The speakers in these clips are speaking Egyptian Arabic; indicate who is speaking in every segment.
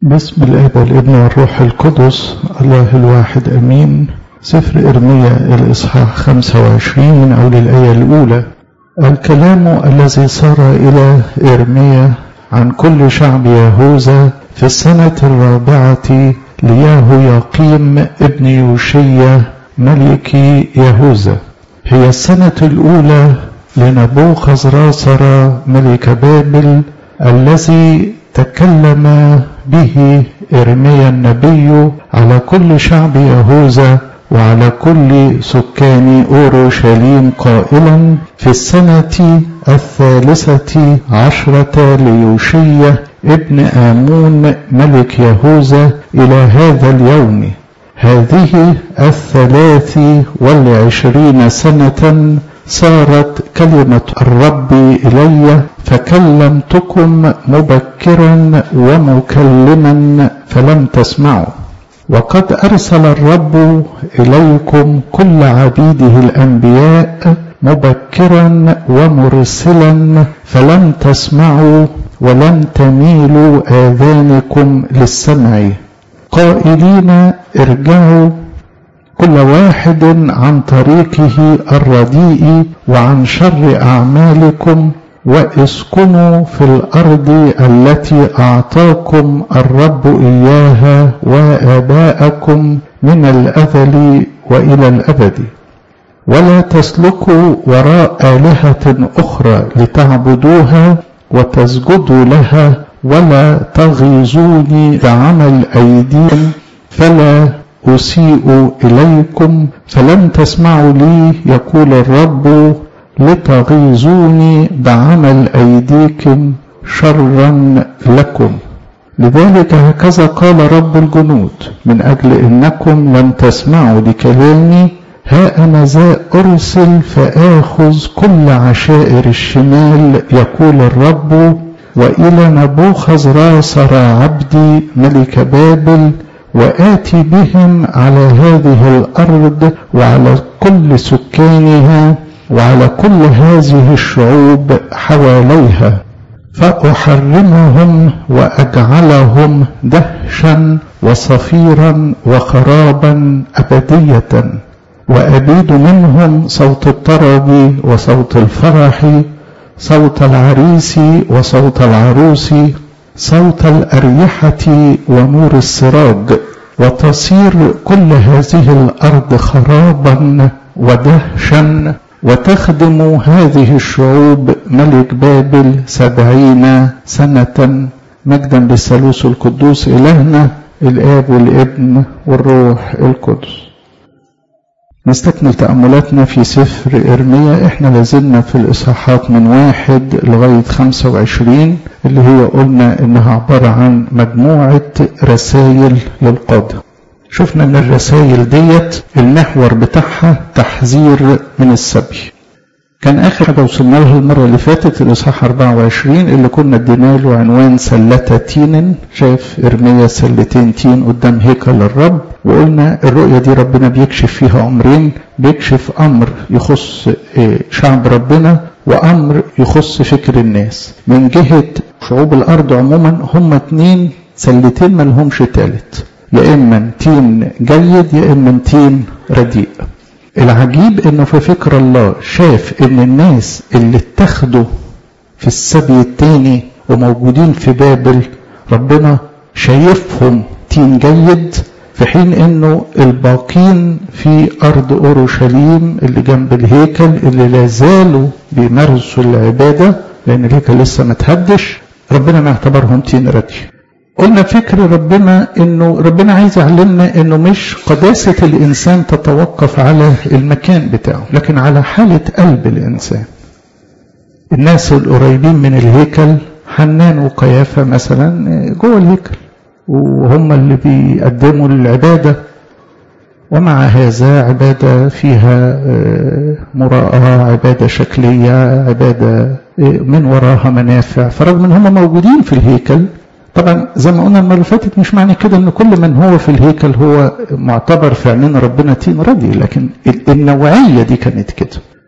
Speaker 1: باسم الاب والابن والروح القدس الله الواحد امين سفر ارميا الاصحاح 25 من اول الايه الاولى الكلام الذي صار الى ارميا عن كل شعب يهوذا في السنه الرابعه لياهو يقيم ابن يوشيا ملك يهوذا هي السنه الاولى لنبوخذ راصر ملك بابل الذي تكلم به إرميا النبي على كل شعب يهوذا وعلى كل سكان أورشليم قائلا في السنة الثالثة عشرة ليوشية ابن آمون ملك يهوذا إلى هذا اليوم هذه الثلاث والعشرين سنة صارت كلمة الرب إلي فكلمتكم مبكرا ومكلما فلم تسمعوا وقد أرسل الرب إليكم كل عبيده الأنبياء مبكرا ومرسلا فلم تسمعوا ولم تميلوا آذانكم للسمع قائلين ارجعوا كل واحد عن طريقه الرديء وعن شر أعمالكم واسكنوا في الأرض التي أعطاكم الرب إياها وآباءكم من الأذل وإلى الأبد ولا تسلكوا وراء آلهة أخرى لتعبدوها وتسجدوا لها ولا تغيظوني بعمل أيديهم فلا أسيء إليكم فلم تسمعوا لي يقول الرب لتغيظوني بعمل أيديكم شرا لكم لذلك هكذا قال رب الجنود من أجل إنكم لم تسمعوا لكلامي ها أنا ذا أرسل فآخذ كل عشائر الشمال يقول الرب وإلى نبوخذ راصر عبدي ملك بابل وآتي بهم على هذه الأرض وعلى كل سكانها وعلى كل هذه الشعوب حواليها فأحرمهم وأجعلهم دهشا وصفيرا وخرابا أبدية وأبيد منهم صوت الطرب وصوت الفرح صوت العريس وصوت العروس صوت الأريحة ونور السراج وتصير كل هذه الأرض خرابا ودهشا وتخدم هذه الشعوب ملك بابل سبعين سنة مجدا للثالوث القدوس إلهنا الآب والابن والروح القدس نستكمل تأملاتنا في سفر إرميا إحنا لازلنا في الإصحاحات من واحد لغاية خمسة وعشرين اللي هي قلنا إنها عبارة عن مجموعة رسائل للقادة شفنا إن الرسائل ديت المحور بتاعها تحذير من السبي كان آخر حاجة وصلنا لها المرة اللي فاتت الإصحاح 24 اللي كنا ادينا له عنوان سلة تين شايف إرميا سلتين تين قدام هيكل الرب وقلنا الرؤية دي ربنا بيكشف فيها أمرين بيكشف أمر يخص شعب ربنا وأمر يخص فكر الناس من جهة شعوب الأرض عموما هم اتنين سلتين ملهمش تالت يا إما تين جيد يا إما تين رديء العجيب انه في فكر الله شاف ان الناس اللي اتخذوا في السبي التاني وموجودين في بابل ربنا شايفهم تين جيد في حين انه الباقين في ارض اورشليم اللي جنب الهيكل اللي لا زالوا بيمارسوا العباده لان الهيكل لسه ما تهدش ربنا ما اعتبرهم تين ردي قلنا فكر ربنا انه ربنا عايز يعلمنا انه مش قداسة الانسان تتوقف على المكان بتاعه لكن على حالة قلب الانسان الناس القريبين من الهيكل حنان وقيافة مثلا جوه الهيكل وهم اللي بيقدموا العبادة ومع هذا عبادة فيها مراءة عبادة شكلية عبادة من وراها منافع فرغم ان هم موجودين في الهيكل طبعا زي ما قلنا المره اللي فاتت مش معنى كده ان كل من هو في الهيكل هو معتبر في عينين ربنا تين ردي لكن النوعيه دي كانت كده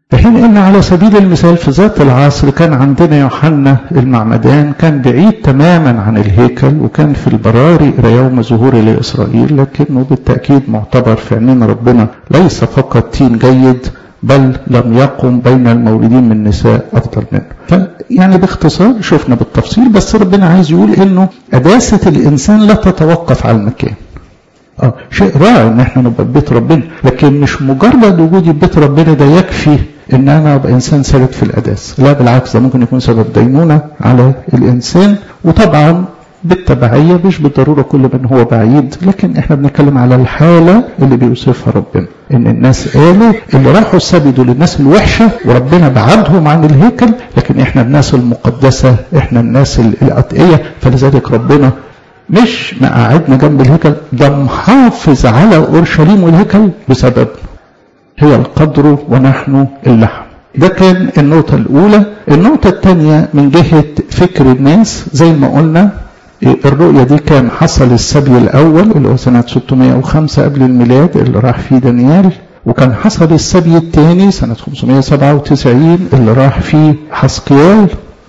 Speaker 1: في حين ان على سبيل المثال في ذات العصر كان عندنا يوحنا المعمدان كان بعيد تماما عن الهيكل وكان في البراري الى يوم ظهوره لاسرائيل لكنه بالتاكيد معتبر في عينين ربنا ليس فقط تين جيد بل لم يقم بين المولودين من نساء افضل منه. فيعني باختصار شفنا بالتفصيل بس ربنا عايز يقول انه قداسه الانسان لا تتوقف على المكان. اه شيء رائع ان احنا نبقى بيت ربنا لكن مش مجرد وجودي في بيت ربنا ده يكفي ان انا ابقى انسان سالك في القداسه لا بالعكس ده ممكن يكون سبب دينونه على الانسان وطبعا بالتبعية مش بالضرورة كل من هو بعيد لكن احنا بنتكلم على الحالة اللي بيوصفها ربنا ان الناس قالوا اللي راحوا سجدوا للناس الوحشة وربنا بعدهم عن الهيكل لكن احنا الناس المقدسة احنا الناس الأتقية فلذلك ربنا مش مقعدنا جنب الهيكل ده محافظ على اورشليم والهيكل بسببنا هي القدر ونحن اللحم ده كان النقطة الأولى النقطة الثانية من جهة فكر الناس زي ما قلنا الرؤية دي كان حصل السبي الأول اللي هو سنة 605 قبل الميلاد اللي راح فيه دانيال وكان حصل السبي الثاني سنة 597 اللي راح فيه حسقيال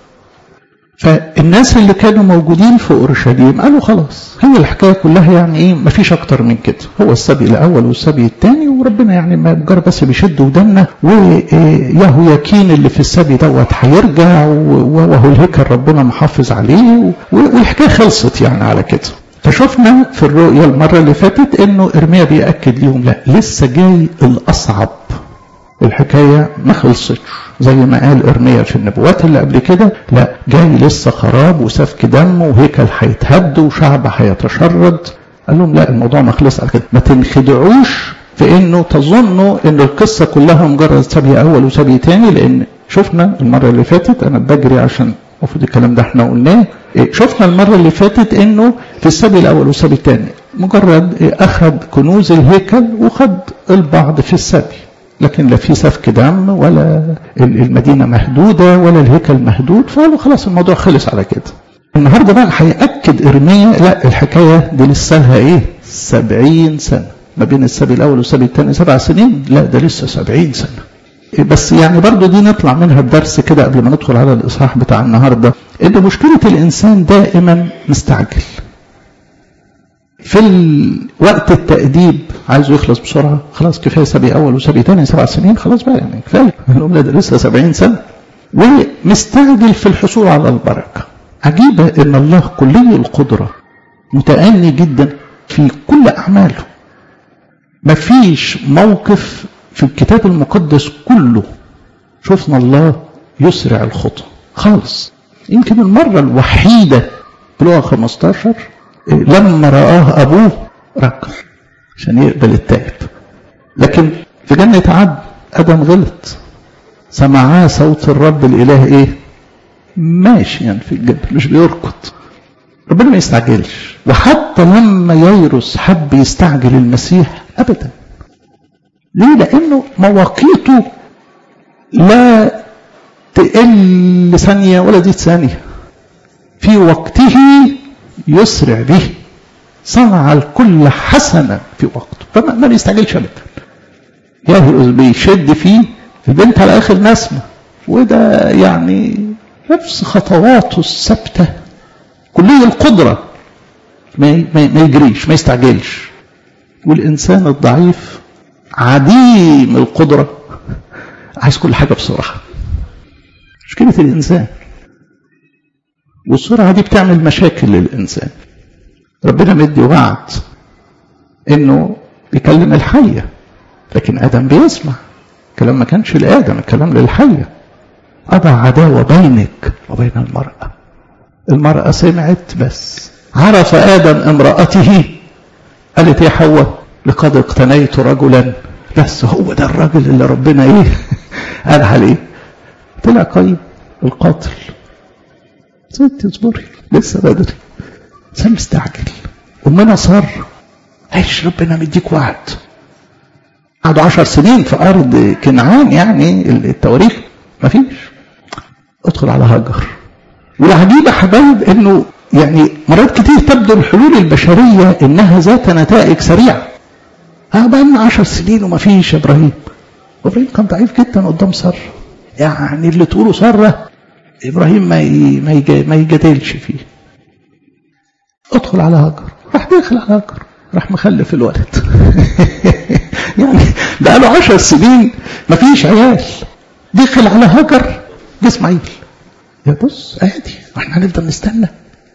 Speaker 1: فالناس اللي كانوا موجودين في اورشليم قالوا خلاص هي الحكايه كلها يعني ايه مفيش اكتر من كده هو السبي الاول والسبي الثاني وربنا يعني ما مجرد بس بيشد ودنا وياهو يكين اللي في السبي دوت هيرجع وهو الهيكل ربنا محافظ عليه والحكايه خلصت يعني على كده فشفنا في الرؤيا المره اللي فاتت انه ارميا بياكد ليهم لا لسه جاي الاصعب الحكايه ما خلصتش زي ما قال ارميا في النبوات اللي قبل كده لا جاي لسه خراب وسفك دم وهيكل هيتهد وشعب هيتشرد قال لهم لا الموضوع ما خلص على كده ما تنخدعوش في انه تظنوا ان القصه كلها مجرد سبي اول وسبي تاني لان شفنا المره اللي فاتت انا بجري عشان المفروض الكلام ده احنا قلناه شفنا المره اللي فاتت انه في السبي الاول والسبي الثاني مجرد اخذ كنوز الهيكل وخد البعض في السبي لكن لا في سفك دم ولا المدينة مهدودة ولا الهيكل مهدود فقالوا خلاص الموضوع خلص على كده النهاردة بقى هيأكد إرميا لا الحكاية دي لسه لها إيه سبعين سنة ما بين السبي الأول والسبي الثاني سبع سنين لا ده لسه سبعين سنة بس يعني برضو دي نطلع منها الدرس كده قبل ما ندخل على الإصحاح بتاع النهاردة إن مشكلة الإنسان دائما مستعجل في وقت التأديب عايزه يخلص بسرعة خلاص كفاية سبي أول وسبي تاني سبع سنين خلاص بقى يعني كفاية الأم ده لسه سبعين سنة ومستعجل في الحصول على البركة عجيبة إن الله كلي القدرة متأني جدا في كل أعماله مفيش موقف في الكتاب المقدس كله شفنا الله يسرع الخطى خالص يمكن المرة الوحيدة في لغة 15 لما رآه أبوه ركع عشان يقبل التائب لكن في جنة عدن آدم غلط سمعاه صوت الرب الإله إيه ماشي يعني في الجبل مش بيركض ربنا ما يستعجلش وحتى لما ييرس حب يستعجل المسيح أبدا ليه لأنه مواقيته لا تقل ثانية ولا دي ثانية في وقته يسرع به صنع الكل حسنا في وقته فما ما بيستعجلش ابدا يهرس بيشد فيه البنت على اخر نسمه وده يعني نفس خطواته الثابته كلية القدرة ما ما يجريش ما يستعجلش والإنسان الضعيف عديم القدرة عايز كل حاجة بسرعة مشكلة الإنسان والسرعة دي بتعمل مشاكل للإنسان ربنا مدي وعد إنه يكلم الحية لكن آدم بيسمع الكلام ما كانش لآدم الكلام للحية أضع عداوة بينك وبين المرأة المرأة سمعت بس عرف آدم امرأته قالت يا حواء لقد اقتنيت رجلا بس هو ده الراجل اللي ربنا ايه قال عليه طلع قيم القاتل ست اصبري لسه بدري انسان مستعجل امنا صار عيش ربنا مديك وعد قعدوا عشر سنين في ارض كنعان يعني التواريخ مفيش ادخل على هاجر والعجيبه حبايب انه يعني مرات كتير تبدو الحلول البشريه انها ذات نتائج سريعه اه بقى لنا 10 سنين وما فيش يا ابراهيم ابراهيم كان ضعيف جدا قدام ساره يعني اللي تقوله ساره ابراهيم ما ما ما يجادلش فيه ادخل على هاجر راح داخل على هاجر راح مخلف الولد يعني بقى له 10 سنين ما فيش عيال دخل على هاجر جه اسماعيل يا بص عادي احنا هنفضل نستنى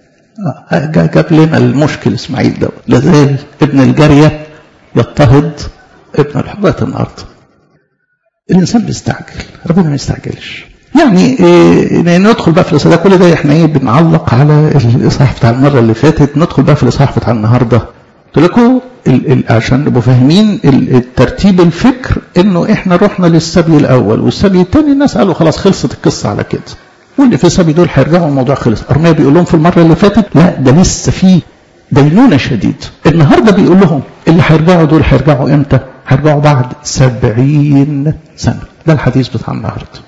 Speaker 1: جاب لنا المشكل اسماعيل ده لازال ابن الجاريه يضطهد ابن الحرة النهارده الانسان بيستعجل ربنا ما يستعجلش يعني إيه ندخل بقى في الاصحاح كل ده احنا ايه بنعلق على الاصحاح بتاع المره اللي فاتت ندخل بقى في الاصحاح بتاع النهارده قلت لكم عشان نبقوا فاهمين الترتيب الفكر انه احنا رحنا للسبي الاول والسبي الثاني الناس قالوا خلاص خلصت القصه على كده واللي في السبي دول هيرجعوا الموضوع خلص ارميا بيقول لهم في المره اللي فاتت لا ده لسه في دينونه شديد النهارده بيقول لهم اللي هيرجعوا دول هيرجعوا امتى؟ هيرجعوا بعد سبعين سنه ده الحديث بتاع النهارده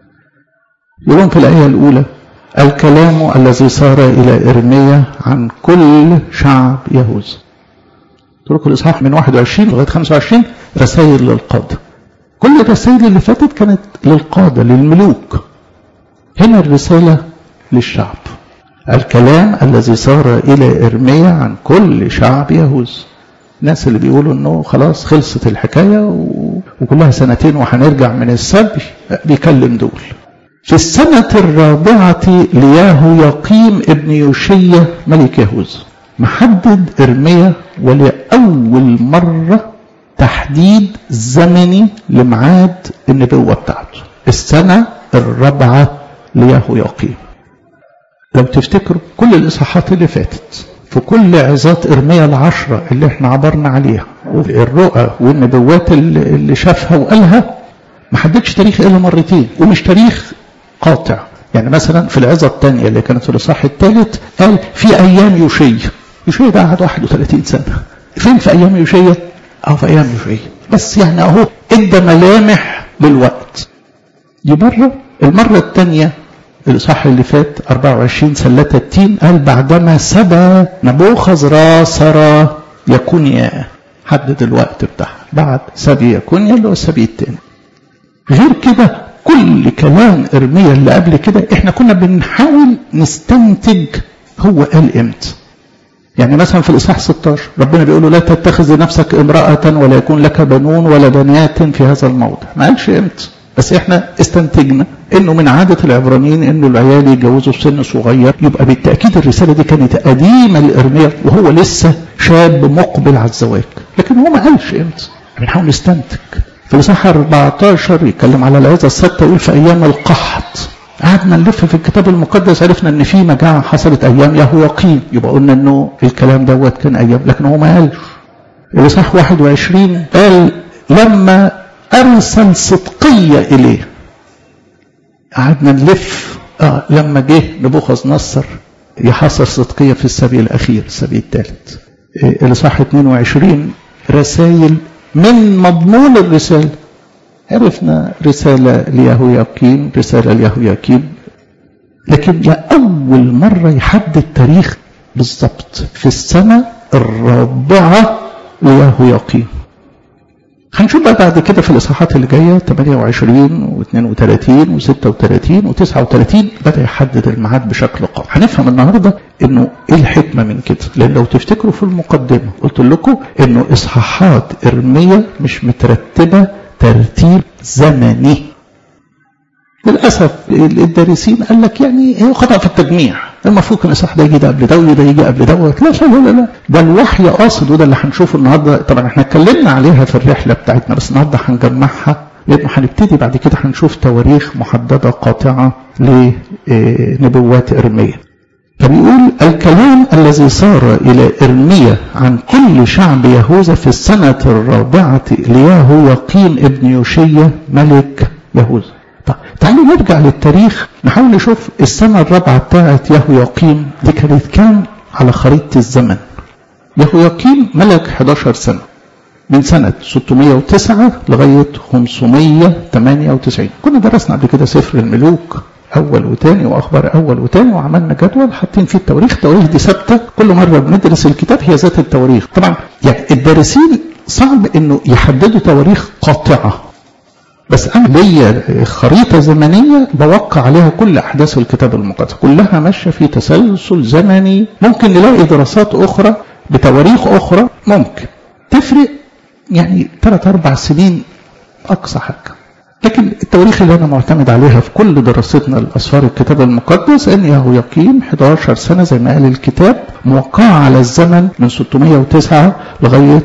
Speaker 1: يقولون في الآية الأولى الكلام الذي صار إلى إرميا عن كل شعب يهوذا ترك الإصحاح من 21 لغاية 25 رسائل للقادة كل الرسائل اللي فاتت كانت للقادة للملوك هنا الرسالة للشعب الكلام الذي صار إلى إرميا عن كل شعب يهوذا الناس اللي بيقولوا انه خلاص خلصت الحكاية وكلها سنتين وهنرجع من السبي بيكلم دول في السنة الرابعة لياهو يقيم ابن يوشية ملك يهوذا محدد إرميا ولأول مرة تحديد زمني لميعاد النبوة بتاعته السنة الرابعة لياهو يقيم لو تفتكروا كل الإصحاحات اللي فاتت في كل عظات إرميا العشرة اللي احنا عبرنا عليها والرؤى والنبوات اللي شافها وقالها ما حددش تاريخ إلا مرتين ومش تاريخ قاطع يعني مثلا في العظة الثانية اللي كانت في الإصحاح الثالث قال في أيام يوشية يوشية ده قعد 31 سنة فين في أيام يوشية؟ أو في أيام يوشية بس يعني أهو إدى ملامح للوقت دي مرة المرة الثانية الإصحاح اللي فات 24 سلة التين قال بعدما سبى نبوخذ راسر يكونيا حدد الوقت بتاعها بعد سبي يكونيا اللي هو السبي الثاني غير كده كل كلام ارميا اللي قبل كده احنا كنا بنحاول نستنتج هو قال امتى يعني مثلا في الاصحاح 16 ربنا بيقول له لا تتخذ لنفسك امراه ولا يكون لك بنون ولا بنات في هذا الموضع ما قالش امتى بس احنا استنتجنا انه من عاده العبرانيين انه العيال يتجوزوا في سن صغير يبقى بالتاكيد الرساله دي كانت قديمه لارميا وهو لسه شاب مقبل على الزواج لكن هو ما قالش امتى بنحاول نستنتج في الإصحاح 14 يتكلم على العظة الستة يقول في أيام القحط قعدنا نلف في الكتاب المقدس عرفنا ان في مجاعة حصلت ايام يهوياقيم يبقى قلنا انه الكلام دوت كان ايام لكن هو ما قالش الاصحاح 21 قال لما ارسل صدقية اليه قعدنا نلف اه لما جه نبوخذ نصر يحاصر صدقية في السبي الاخير السبي الثالث إيه الاصحاح 22 رسائل من مضمون الرسالة عرفنا رسالة ليهوياكيم رسالة ليهوياكيم لكن لأول مرة يحدد تاريخ بالضبط في السنة الرابعة ليهوياكيم هنشوف بقى بعد كده في الإصحاحات اللي جاية 28 و32 و36 و39 بدأ يحدد الميعاد بشكل قوي هنفهم النهاردة إنه إيه الحكمة من كده لأن لو تفتكروا في المقدمة قلت لكم إنه إصحاحات إرمية مش مترتبة ترتيب زمني للأسف الدارسين قال لك يعني هي خطأ في التجميع المفروض كان الإصحاح ده يجي ده قبل ده وده يجي قبل دوت لا لا لا لا ده الوحي قاصد وده اللي هنشوفه النهارده طبعا احنا اتكلمنا عليها في الرحلة بتاعتنا بس النهارده هنجمعها لأنه هنبتدي بعد كده هنشوف تواريخ محددة قاطعة لنبوات إرمية فبيقول الكلام الذي صار إلى إرميا عن كل شعب يهوذا في السنة الرابعة لياهو يقيم ابن يوشية ملك يهوذا طيب تعالوا نرجع للتاريخ نحاول نشوف السنة الرابعة بتاعت يهوياقيم دي كانت كام على خريطة الزمن يهوياقيم ملك 11 سنة من سنة 609 لغاية 598 كنا درسنا قبل كده سفر الملوك أول وتاني وأخبار أول وتاني وعملنا جدول حاطين فيه التواريخ التواريخ دي ثابتة كل مرة بندرس الكتاب هي ذات التواريخ طبعا يعني الدارسين صعب إنه يحددوا تواريخ قاطعة بس انا ليا خريطه زمنيه بوقع عليها كل احداث الكتاب المقدس كلها ماشيه في تسلسل زمني ممكن نلاقي دراسات اخرى بتواريخ اخرى ممكن تفرق يعني ثلاث اربع سنين اقصى حاجه لكن التواريخ اللي انا معتمد عليها في كل دراستنا لاسفار الكتاب المقدس ان يهوياقيم 11 سنه زي ما قال الكتاب موقعه على الزمن من 609 لغايه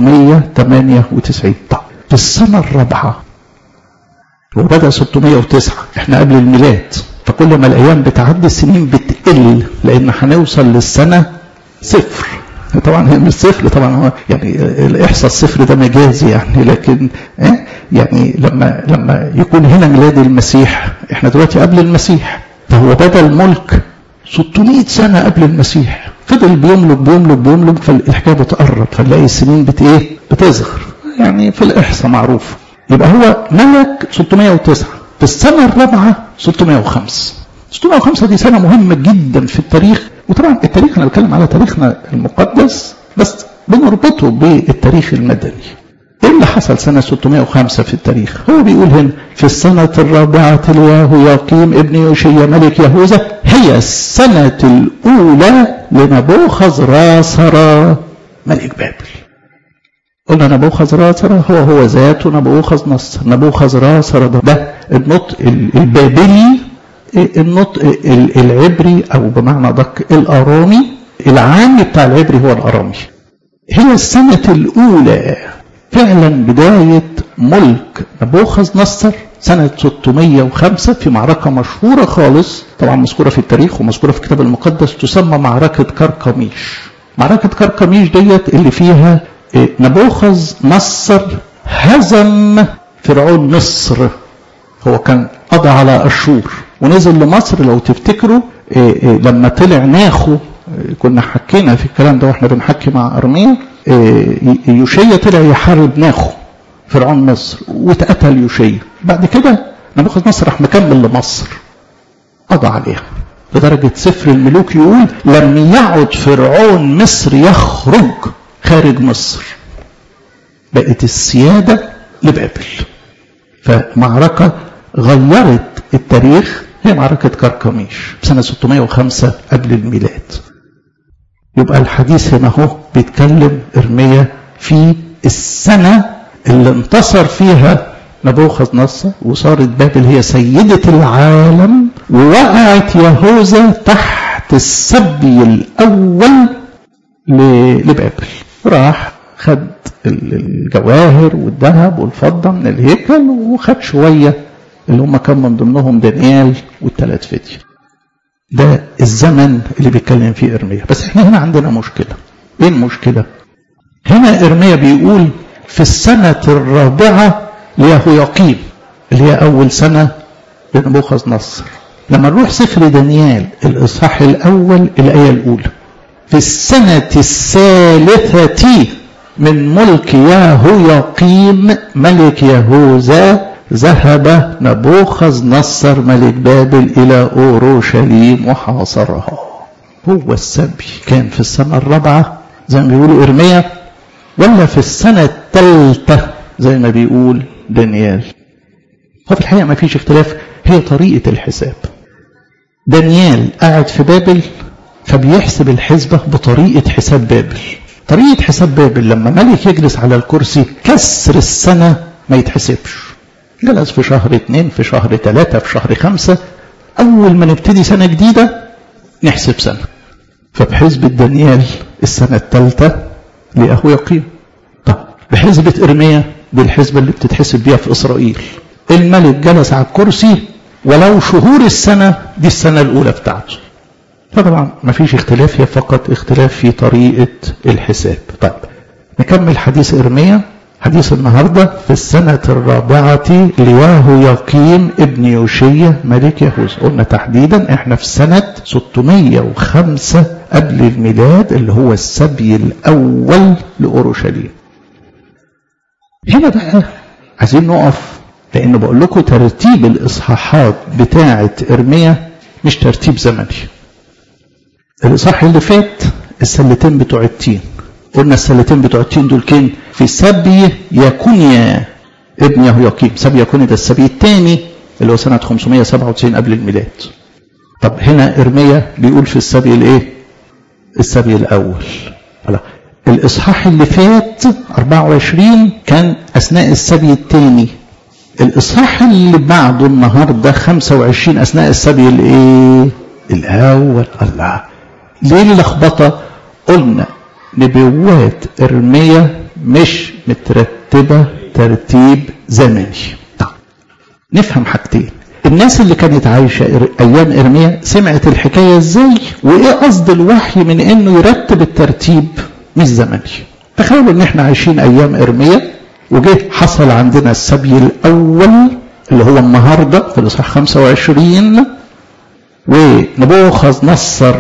Speaker 1: 598 طب في السنه الرابعه هو بدا 609 احنا قبل الميلاد فكل ما الايام بتعدي السنين بتقل لان هنوصل للسنه صفر طبعا هي مش صفر طبعا هو يعني الاحصاء الصفر ده مجازي يعني لكن إيه يعني لما لما يكون هنا ميلاد المسيح احنا دلوقتي قبل المسيح فهو بدا الملك 600 سنه قبل المسيح فضل بيملك بيملك بيملك فالحكايه بتقرب فنلاقي السنين بت ايه؟ بتصغر يعني في الاحصاء معروف يبقى هو ملك 609 في السنه الرابعه 605 605 دي سنه مهمه جدا في التاريخ وطبعا التاريخ انا بتكلم على تاريخنا المقدس بس بنربطه بالتاريخ المدني ايه اللي حصل سنة 605 في التاريخ هو بيقول هنا في السنة الرابعة ليهوياقيم ابن يوشيا ملك يهوذا هي السنة الأولى لنبوخذ راسر ملك بابل قلنا نبوخذ راسر هو هو ذاته نبوخذ نصر نبوخذ راسر ده, ده النطق البابلي النطق العبري او بمعنى دق الارامي العام بتاع العبري هو الارامي هي السنة الاولى فعلا بداية ملك نبوخذ نصر سنة 605 في معركة مشهورة خالص طبعا مذكورة في التاريخ ومذكورة في الكتاب المقدس تسمى معركة كركميش معركة كركميش ديت اللي فيها نبوخذ نصر هزم فرعون مصر هو كان قضى على أشور ونزل لمصر لو تفتكروا لما طلع ناخو كنا حكينا في الكلام ده واحنا بنحكي مع ارميا يوشيا طلع يحارب ناخو فرعون مصر واتقتل يوشيا بعد كده نبوخذ نصر راح مكمل لمصر قضى عليها لدرجة سفر الملوك يقول لم يعد فرعون مصر يخرج خارج مصر بقت السيادة لبابل فمعركة غيرت التاريخ هي معركة كركميش سنة 605 قبل الميلاد يبقى الحديث هنا اهو بيتكلم ارميا في السنة اللي انتصر فيها نبوخذ نصر وصارت بابل هي سيدة العالم ووقعت يهوذا تحت السبي الأول لبابل راح خد الجواهر والذهب والفضة من الهيكل وخد شوية اللي هم كان من ضمنهم دانيال والثلاث فدية ده الزمن اللي بيتكلم فيه إرميا بس احنا هنا عندنا مشكلة ايه المشكلة هنا إرميا بيقول في السنة الرابعة ليهوياقيم اللي هي أول سنة لنبوخذ نصر لما نروح سفر دانيال الإصحاح الأول الآية الأولى في السنة الثالثة من ملك يهوياقيم ملك يهوذا ذهب نبوخذ نصر ملك بابل إلى أورشليم وحاصرها هو السبي كان في السنة الرابعة زي ما بيقولوا إرميا ولا في السنة الثالثة زي ما بيقول دانيال هو في الحقيقة ما فيش اختلاف هي طريقة الحساب دانيال قاعد في بابل فبيحسب الحسبة بطريقة حساب بابل طريقة حساب بابل لما ملك يجلس على الكرسي كسر السنة ما يتحسبش جلس في شهر اتنين في شهر تلاتة في شهر خمسة أول ما نبتدي سنة جديدة نحسب سنة فبحسبة دانيال السنة الثالثة لأهوياقيم طب بحسبة إرميا دي الحسبة اللي بتتحسب بيها في إسرائيل الملك جلس على الكرسي ولو شهور السنة دي السنة الأولى بتاعته فطبعا ما فيش اختلاف هي فقط اختلاف في طريقة الحساب طيب نكمل حديث إرميا حديث النهاردة في السنة الرابعة ليهوياقيم ابن يوشية ملك يهوذا قلنا تحديدا احنا في سنة 605 قبل الميلاد اللي هو السبي الأول لأورشليم هنا بقى عايزين نقف لأن بقول لكم ترتيب الإصحاحات بتاعة إرميا مش ترتيب زمني الإصحاح اللي فات السلتين بتوع التين قلنا السلتين بتوع التين دول كين في سبي يكونيا ابن يهوياقيم سبي يكون ده السبي الثاني اللي هو سنة 597 قبل الميلاد طب هنا إرميا بيقول في السبي الإيه السبي الأول لا. الإصحاح اللي فات 24 كان أثناء السبي الثاني الإصحاح اللي بعده النهاردة 25 أثناء السبي الإيه الأول الله ليه اللخبطة قلنا نبوات إرميا مش مترتبة ترتيب زمني طب نفهم حاجتين الناس اللي كانت عايشة أيام إرميا سمعت الحكاية إزاي وإيه قصد الوحي من إنه يرتب الترتيب مش زمني تخيلوا إن إحنا عايشين أيام إرميا وجه حصل عندنا السبي الأول اللي هو النهاردة في الإصحاح 25 ونبوخذ نصر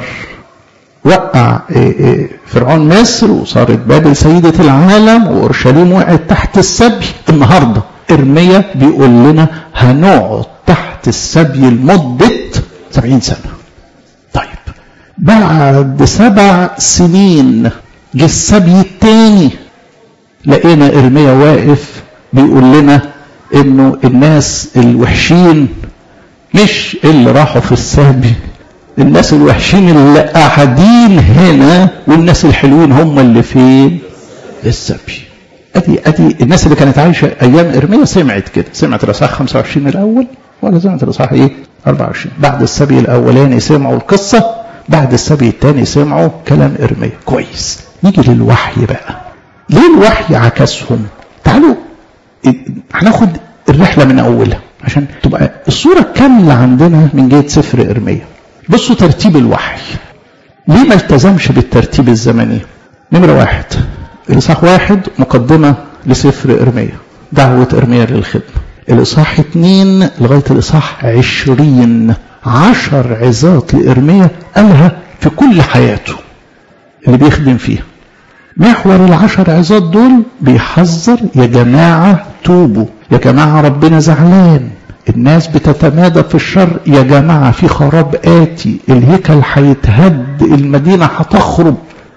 Speaker 1: وقع فرعون مصر وصارت بابل سيدة العالم وأورشليم وقعت تحت السبي النهاردة إرميا بيقول لنا هنقعد تحت السبي لمدة سبعين سنة طيب بعد سبع سنين جه السبي الثاني لقينا إرميا واقف بيقول لنا إنه الناس الوحشين مش اللي راحوا في السبي الناس الوحشين اللي قاعدين هنا والناس الحلوين هم اللي فين السبي ادي ادي الناس اللي كانت عايشه ايام ارميا سمعت كده سمعت الاصحاح 25 الاول ولا سمعت الاصحاح ايه 24 بعد السبي الاولاني سمعوا القصه بعد السبي الثاني سمعوا كلام ارميا كويس نيجي للوحي بقى ليه الوحي عكسهم تعالوا هناخد الرحله من اولها عشان تبقى الصوره كامله عندنا من جهه سفر ارميا بصوا ترتيب الوحي ليه ما التزمش بالترتيب الزمني نمرة واحد الإصحاح واحد مقدمة لسفر إرميا دعوة إرميا للخدمة الإصحاح اتنين لغاية الإصحاح عشرين عشر عظات لإرميا قالها في كل حياته اللي بيخدم فيها محور العشر عظات دول بيحذر يا جماعة توبوا يا جماعة ربنا زعلان الناس بتتمادى في الشر يا جماعة في خراب آتي الهيكل هيتهد المدينة هتخرب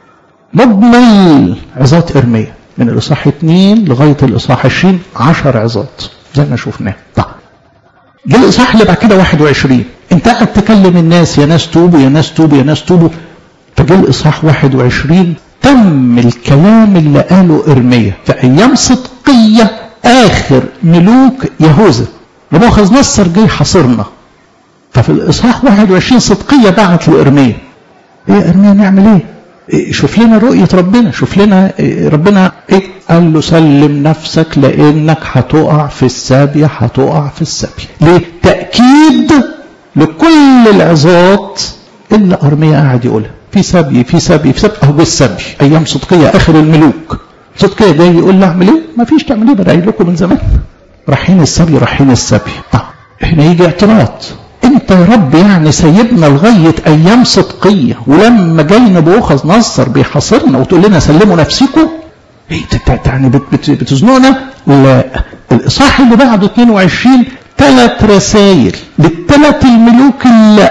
Speaker 1: مجمل عظات إرميا من الإصحاح 2 لغاية الإصحاح 20 10 عظات زي ما شفناه طيب جه الإصحاح اللي بعد كده 21 أنت قاعد تكلم الناس يا ناس توبوا يا ناس توبوا يا ناس توبوا فجه الإصحاح 21 تم الكلام اللي قاله إرميا في أيام صدقية آخر ملوك يهوذا نبوخذ نصر جه حاصرنا ففي الاصحاح 21 صدقيه بعت لارميا ايه يا ارميا نعمل ايه؟ إيه شوف لنا رؤيه ربنا شوف لنا إيه ربنا ايه قال له سلم نفسك لانك هتقع في السابيه هتقع في السابيه ليه تاكيد لكل العظات اللي ارميا قاعد يقولها في سبي في سبي في سبي اهو بالسبي ايام صدقيه اخر الملوك صدقيه جاي يقول لي اعمل ايه؟ ما فيش تعمل ايه برايل لكم من زمان رايحين السبي رايحين السبي طب هنا يجي اعتراض انت يا رب يعني سيبنا لغايه ايام صدقيه ولما جاي نبوخذ نصر بيحاصرنا وتقول لنا سلموا نفسكم ايه يعني بت بت بتزنقنا لا الاصحاح اللي بعده 22 ثلاث رسائل للثلاث الملوك اللي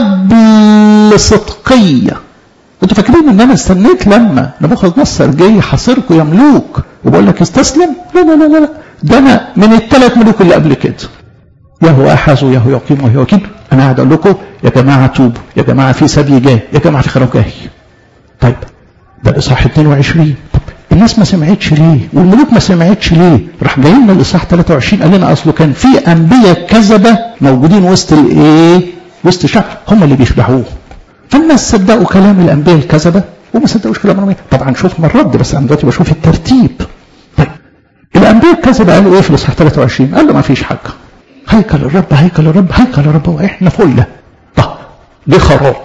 Speaker 1: قبل صدقيه انتوا فاكرين ان انا استنيت لما نبوخذ نصر جاي يحاصركم يا ملوك وبقول لك استسلم لا لا لا لا ده انا من الثلاث ملوك اللي قبل كده يهو احز ويهو يقيم ويهو يقيم انا قاعد اقول لكم يا جماعه توبوا يا جماعه في سبي جاي يا جماعه في خراب جاي طيب ده الاصحاح 22 طب الناس ما سمعتش ليه والملوك ما سمعتش ليه راح جاي لنا الاصحاح 23 قال لنا اصله كان في انبياء كذبه موجودين وسط الايه وسط الشعب هم اللي بيشبعوه فالناس صدقوا كلام الانبياء الكذبه وما صدقوش كلام الانبياء طبعا شفنا الرد بس انا دلوقتي بشوف الترتيب طيب الانبياء الكذبه قالوا ايه في الاصحاح 23 قال له ما فيش حاجه هيكل الرب هيكل الرب هيكل الرب واحنا فله طب دي خراب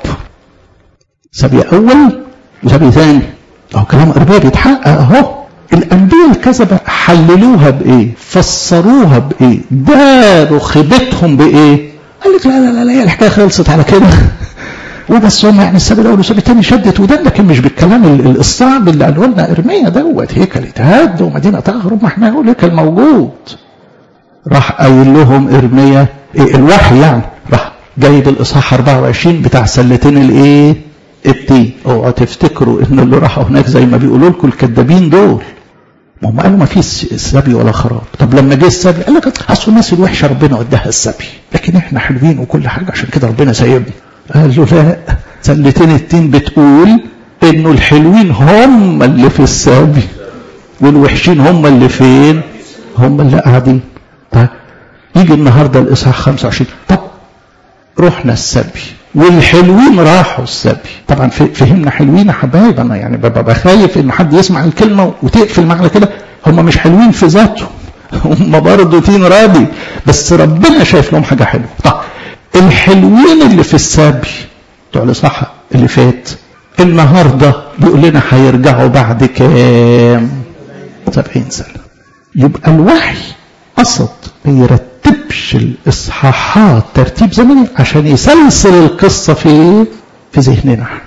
Speaker 1: سبي اول وسبي ثاني اهو كلام ارباب يتحقق اهو الانبياء الكذبه حللوها بايه فسروها بايه داروا خيبتهم بايه قال لك لا لا لا, لا الحكايه خلصت على كده وبس هم يعني السبب الاول والسبب الثاني شدت ودان لكن مش بالكلام الصعب اللي قاله لنا ارميا دوت هيكل اتهد ومدينه تغرب ما احنا نقول هيكل موجود راح قايل لهم ارميا إيه الوحي يعني راح جايب الاصحاح 24 بتاع سلتين الايه التين اوعوا تفتكروا ان اللي راحوا هناك زي ما بيقولوا لكم الكذابين دول ما هم قالوا ما فيش سبي ولا خراب طب لما جه السبي قال لك اصل الناس الوحشه ربنا وداها السبي لكن احنا حلوين وكل حاجه عشان كده ربنا سايبنا قال له لا سلتين التين بتقول انه الحلوين هم اللي في السبي والوحشين هم اللي فين هم اللي قاعدين طيب يجي النهارده الاصحاح 25 طب رحنا السبي والحلوين راحوا السبي طبعا فهمنا حلوين يا حبايب انا يعني ببقى خايف ان حد يسمع الكلمه وتقفل معنى كده هم مش حلوين في ذاتهم هم برضه تين راضي بس ربنا شايف لهم حاجه حلوه طب الحلوين اللي في السبي بتوع الاصحاح اللي فات النهارده بيقول لنا هيرجعوا بعد كام 70 سنه يبقى الوحي قصد ما يرتبش الاصحاحات ترتيب زمني عشان يسلسل القصه في في ذهننا احنا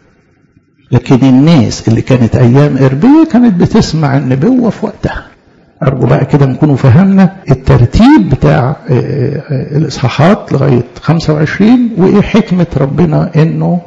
Speaker 1: لكن الناس اللي كانت ايام اربيه كانت بتسمع النبوه في وقتها ارجو بقى كده نكونوا فهمنا الترتيب بتاع الاصحاحات لغايه 25 وايه حكمه ربنا انه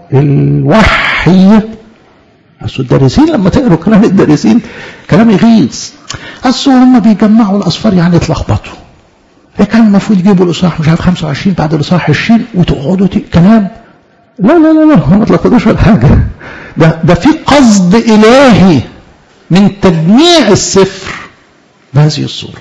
Speaker 1: الوحي اصل الدارسين لما تقروا كلام الدارسين كلام يغيظ اصل هم بيجمعوا الاصفار يعني اتلخبطوا كان المفروض يجيبوا الاصحاح مش عارف 25 بعد الاصحاح 20 وتقعدوا كلام لا لا لا لا هم ما اتلخبطوش ولا حاجه ده ده في قصد الهي من تجميع السفر بهذه الصوره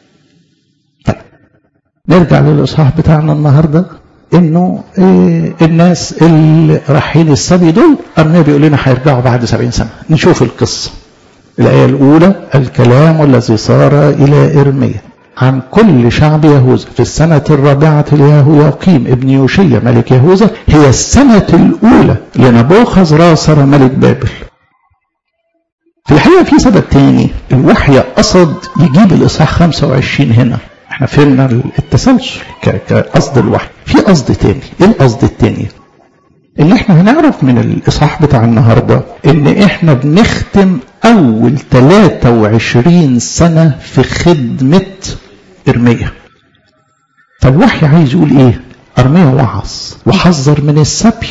Speaker 1: طيب نرجع للاصحاح بتاعنا النهارده انه إيه الناس اللي رايحين السبي دول ارميا بيقول لنا هيرجعوا بعد 70 سنه نشوف القصه الايه الاولى الكلام الذي صار الى ارميا عن كل شعب يهوذا في السنة الرابعة ليهوياقيم ابن يوشيا ملك يهوذا هي السنة الأولى لنبوخذ راسر ملك بابل. في الحقيقة في سبب تاني الوحي قصد يجيب الإصحاح 25 هنا احنا فهمنا التسلسل كقصد الوحي في قصد تاني ايه القصد التاني ان احنا هنعرف من الاصحاح بتاع النهارده ان احنا بنختم اول 23 سنه في خدمه ارميا فالوحي عايز يقول ايه ارميا وعظ وحذر من السبي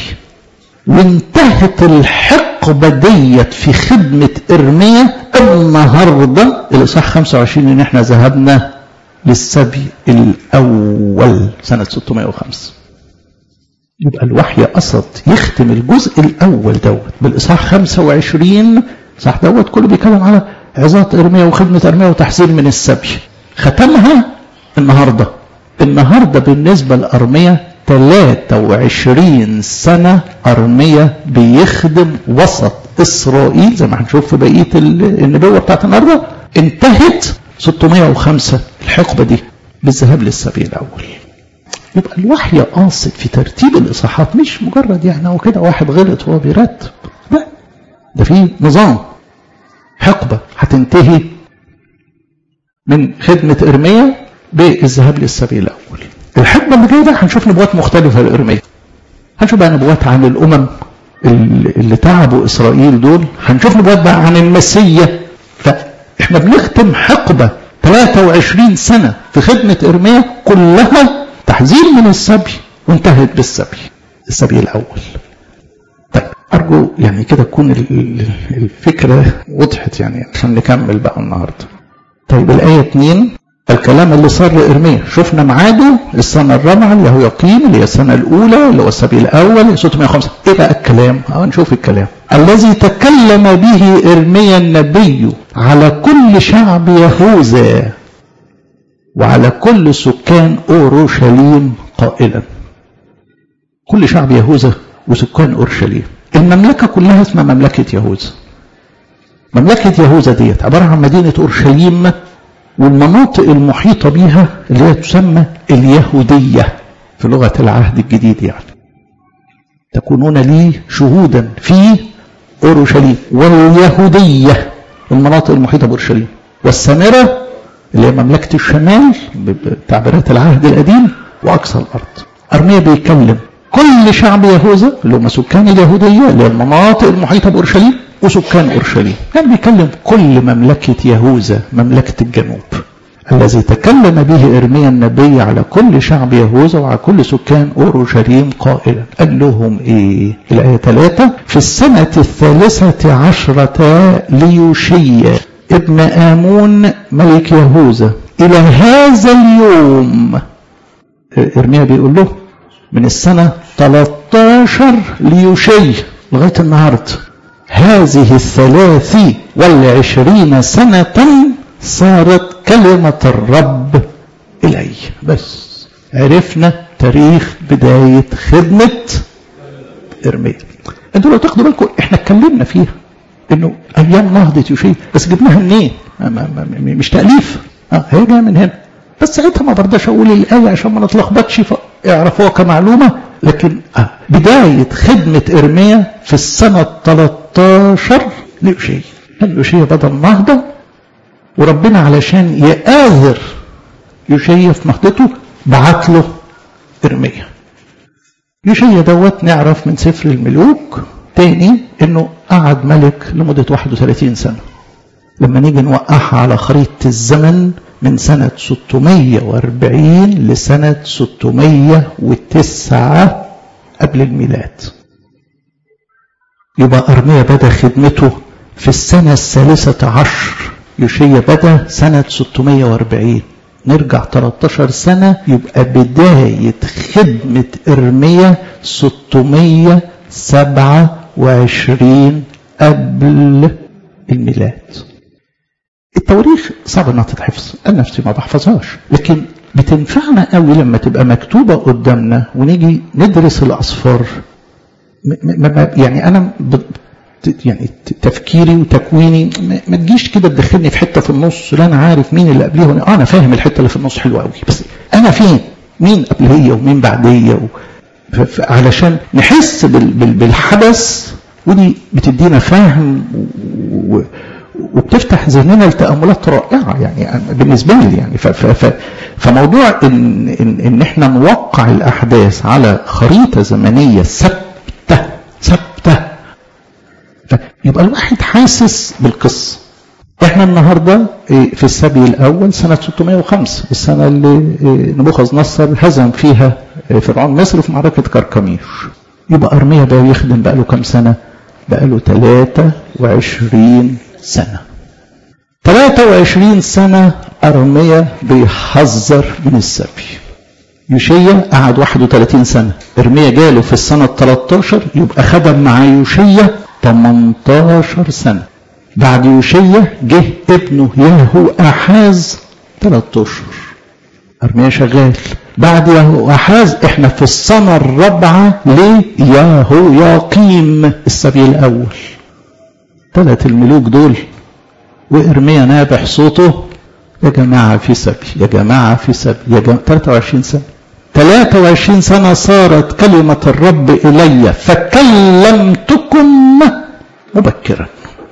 Speaker 1: وانتهت الحقبة ديت في خدمة ارميا النهاردة الاصحاح 25 ان احنا ذهبنا للسبي الاول سنة 605 يبقى الوحي قصد يختم الجزء الاول دوت بالاصحاح 25 صح دوت كله بيتكلم على عظات ارميا وخدمه ارميا وتحذير من السبي ختمها النهارده النهارده بالنسبه لارميا 23 سنه ارميا بيخدم وسط اسرائيل زي ما هنشوف في بقيه النبوه بتاعت النهارده انتهت 605 الحقبه دي بالذهاب للسبي الاول يبقى الوحي قاصد في ترتيب الاصحاحات مش مجرد يعني هو كده واحد غلط وهو بيرتب لا ده في نظام حقبه هتنتهي من خدمه ارميا بالذهاب للسبي الاول الحقبه اللي جايه ده هنشوف نبوات مختلفه لارميا هنشوف بقى نبوات عن الامم اللي تعبوا اسرائيل دول هنشوف نبوات بقى عن المسيا فاحنا بنختم حقبه 23 سنه في خدمه ارميا كلها تحذير من السبي وانتهت بالسبي السبي الأول طيب أرجو يعني كده تكون الفكرة وضحت يعني عشان نكمل بقى النهاردة طيب الآية 2 الكلام اللي صار لإرميا شفنا ميعاده السنة الرابعة اللي هو يقيم اللي هي السنة الأولى اللي هو السبي الأول 605 إيه بقى الكلام؟ أه نشوف الكلام الذي تكلم به إرميا النبي على كل شعب يهوذا وعلى كل سكان أورشليم قائلا كل شعب يهوذا وسكان أورشليم المملكة كلها اسمها مملكة يهوذا مملكة يهوذا ديت عبارة عن مدينة أورشليم والمناطق المحيطة بها اللي هي تسمى اليهودية في لغة العهد الجديد يعني تكونون لي شهودا في أورشليم واليهودية المناطق المحيطة بأورشليم والسامرة اللي هي مملكة الشمال بتعبيرات العهد القديم وأقصى الأرض أرميا بيتكلم كل شعب يهوذا اللي هم سكان اليهودية اللي هي المناطق المحيطة بأورشليم وسكان أورشليم كان بيتكلم كل مملكة يهوذا مملكة الجنوب الذي تكلم به إرميا النبي على كل شعب يهوذا وعلى كل سكان أورشليم قائلا قال لهم إيه الآية ثلاثة في السنة الثالثة عشرة ليوشيا ابن آمون ملك يهوذا إلى هذا اليوم إرميا بيقول له من السنة 13 ليوشي لغاية النهاردة هذه الثلاث والعشرين سنة صارت كلمة الرب إلي بس عرفنا تاريخ بداية خدمة إرميا انتوا لو تاخدوا بالكم احنا اتكلمنا فيها انه ايام نهضة يوشي بس جبناها منين؟ ما ما ما مش تأليف اه هي جايه من هنا بس ساعتها ما برضاش اقول الايه عشان ما نتلخبطش اعرفوها كمعلومه لكن آه بدايه خدمه ارميا في السنه 13 ليوشيا كان يوشيا بدا النهضه وربنا علشان يآزر يوشيا في نهضته بعت له ارميا يوشيا دوت نعرف من سفر الملوك تاني انه قعد ملك لمده 31 سنه لما نيجي نوقعها على خريطة الزمن من سنة 640 لسنة 609 قبل الميلاد يبقى أرميا بدأ خدمته في السنة الثالثة عشر يوشيا بدأ سنة 640 نرجع 13 سنة يبقى بداية خدمة إرميا 627 قبل الميلاد التواريخ صعب انها تتحفظ انا نفسي ما بحفظهاش لكن بتنفعنا قوي لما تبقى مكتوبه قدامنا ونيجي ندرس الاصفار يعني انا ب... يعني تفكيري وتكويني ما تجيش كده تدخلني في حته في النص لا انا عارف مين اللي قبليه وانا انا فاهم الحته اللي في النص حلوه قوي بس انا فين مين قبليه ومين بعديه و... علشان نحس بال... بال... بالحدث ودي بتدينا فهم و... وبتفتح ذهننا لتأملات رائعة يعني بالنسبة لي يعني ف ف فموضوع إن, إن, إن إحنا نوقع الأحداث على خريطة زمنية ثابتة ثابتة فيبقى الواحد حاسس بالقصة احنا النهارده في السبي الاول سنه 605 السنه اللي نبوخذ نصر هزم فيها فرعون مصر في معركه كركميش يبقى ارميا ده يخدم بقى له كام سنه؟ بقى له 23 سنة 23 سنة أرميا بيحذر من السبي يوشيا قعد 31 سنة إرميا جاله في السنة 13 يبقى خدم مع يوشيا 18 سنة بعد يوشيا جه ابنه ياهو أحاز 3 أشهر أرميا شغال بعد ياهو أحاز احنا في السنة الرابعة لياهو يقيم السبي الأول ثلاث الملوك دول وإرميا نابح صوته يا جماعة في سبي يا جماعة في سبي يا جماعة 23 سنة 23 سنة صارت كلمة الرب إلي فكلمتكم مبكرا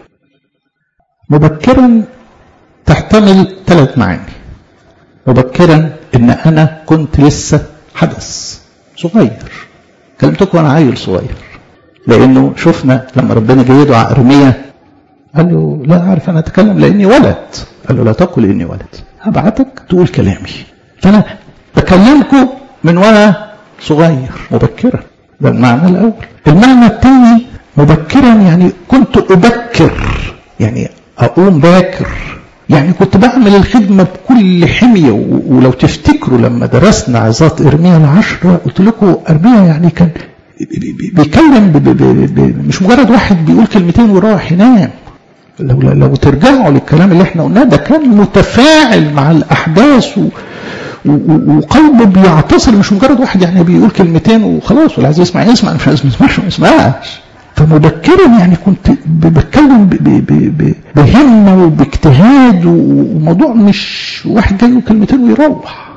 Speaker 1: مبكرا تحتمل ثلاث معاني مبكرا ان انا كنت لسه حدث صغير كلمتكم وانا عيل صغير لانه شفنا لما ربنا جه يدعى ارميا قال له لا اعرف انا اتكلم لاني ولد قال له لا تقل اني ولد هبعتك تقول كلامي فانا بكلمكم من وانا صغير مبكرا ده المعنى الاول المعنى الثاني مبكرا يعني كنت ابكر يعني اقوم باكر يعني كنت بعمل الخدمة بكل حمية ولو تفتكروا لما درسنا عظات إرميا العشرة قلت لكم إرميا يعني كان بيتكلم بي بي بي مش مجرد واحد بيقول كلمتين وراح ينام لو لو ترجعوا للكلام اللي احنا قلناه ده كان متفاعل مع الاحداث و وقلبه بيعتصر مش مجرد واحد يعني بيقول كلمتين وخلاص واللي عايز يسمع يسمع مش عايز ما يسمعش ما يسمعش فمبكرا يعني كنت بتكلم بهمه وباجتهاد وموضوع مش واحد جاي كلمتين ويروح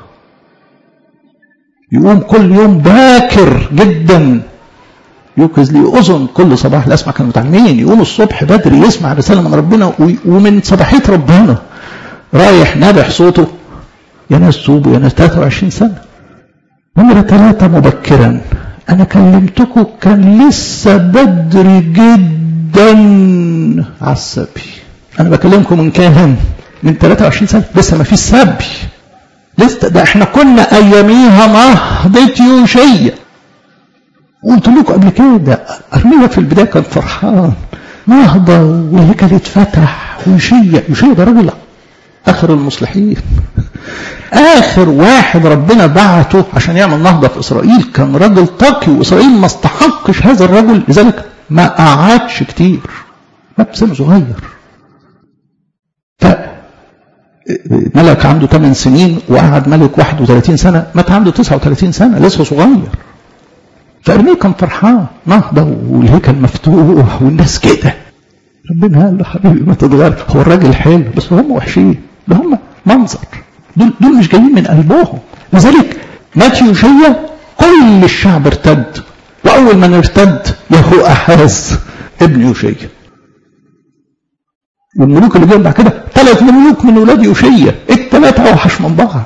Speaker 1: يقوم كل يوم باكر جدا يوقظ لي اذن كل صباح الاسمع كانوا متعلمين يقوم الصبح بدري يسمع رساله من ربنا ومن صباحيه ربنا رايح نابح صوته يا ناس توبوا يا ناس 23 سنه نمره ثلاثه مبكرا انا كلمتكم كان لسه بدري جدا على السبي انا بكلمكم من كام من 23 سنه لسه ما فيش سبي لسه ده احنا كنا اياميها نهضة يوشية قلت لكم قبل كده ارميا في البدايه كان فرحان نهضة والهيكل اتفتح ويشيع يشيع ده راجل آخر المصلحين آخر واحد ربنا بعته عشان يعمل نهضة في إسرائيل كان راجل تقي وإسرائيل ما استحقش هذا الرجل لذلك ما قعدش كتير مات سن صغير ف ملك عنده 8 سنين وقعد ملك 31 سنة مات عنده 39 سنة لسه صغير فأرميه كان فرحان نهضة والهيكل مفتوح والناس كده ربنا قال له حبيبي ما تتغير هو الراجل حلو بس هم وحشين ده هم منظر دول, دول مش جايين من قلبهم لذلك مات يوشيا كل الشعب ارتد وأول من ارتد يهو أحاز ابن يوشيا والملوك اللي جايين بعد كده ثلاث ملوك من ولاد يوشيا الثلاثة أوحش من بعض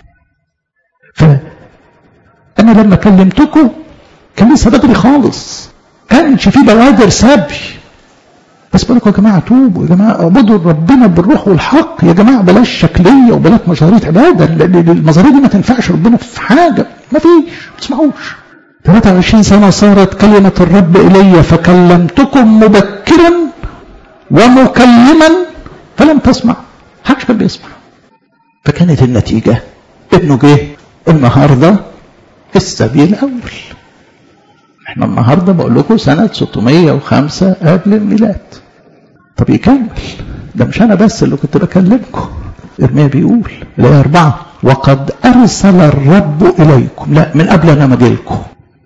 Speaker 1: فأنا لما كلمتكم كان لسه بدري خالص كانش في بوادر سبي بس بالكم يا جماعه توبوا يا جماعه اعبدوا ربنا بالروح والحق يا جماعه بلاش شكليه وبلاش مظاهريه عباده المظاهريه دي ما تنفعش ربنا في حاجه ما فيش ما تسمعوش 23 سنه صارت كلمه الرب الي فكلمتكم مبكرا ومكلما فلم تسمع حدش كان بيسمع فكانت النتيجه ابنه جه النهارده السبي الاول احنا النهارده بقول لكم سنه 605 قبل الميلاد طب يكمل ده مش انا بس اللي كنت بكلمكم ارميا بيقول الايه اربعه وقد ارسل الرب اليكم لا من قبل انا ما اجيلكم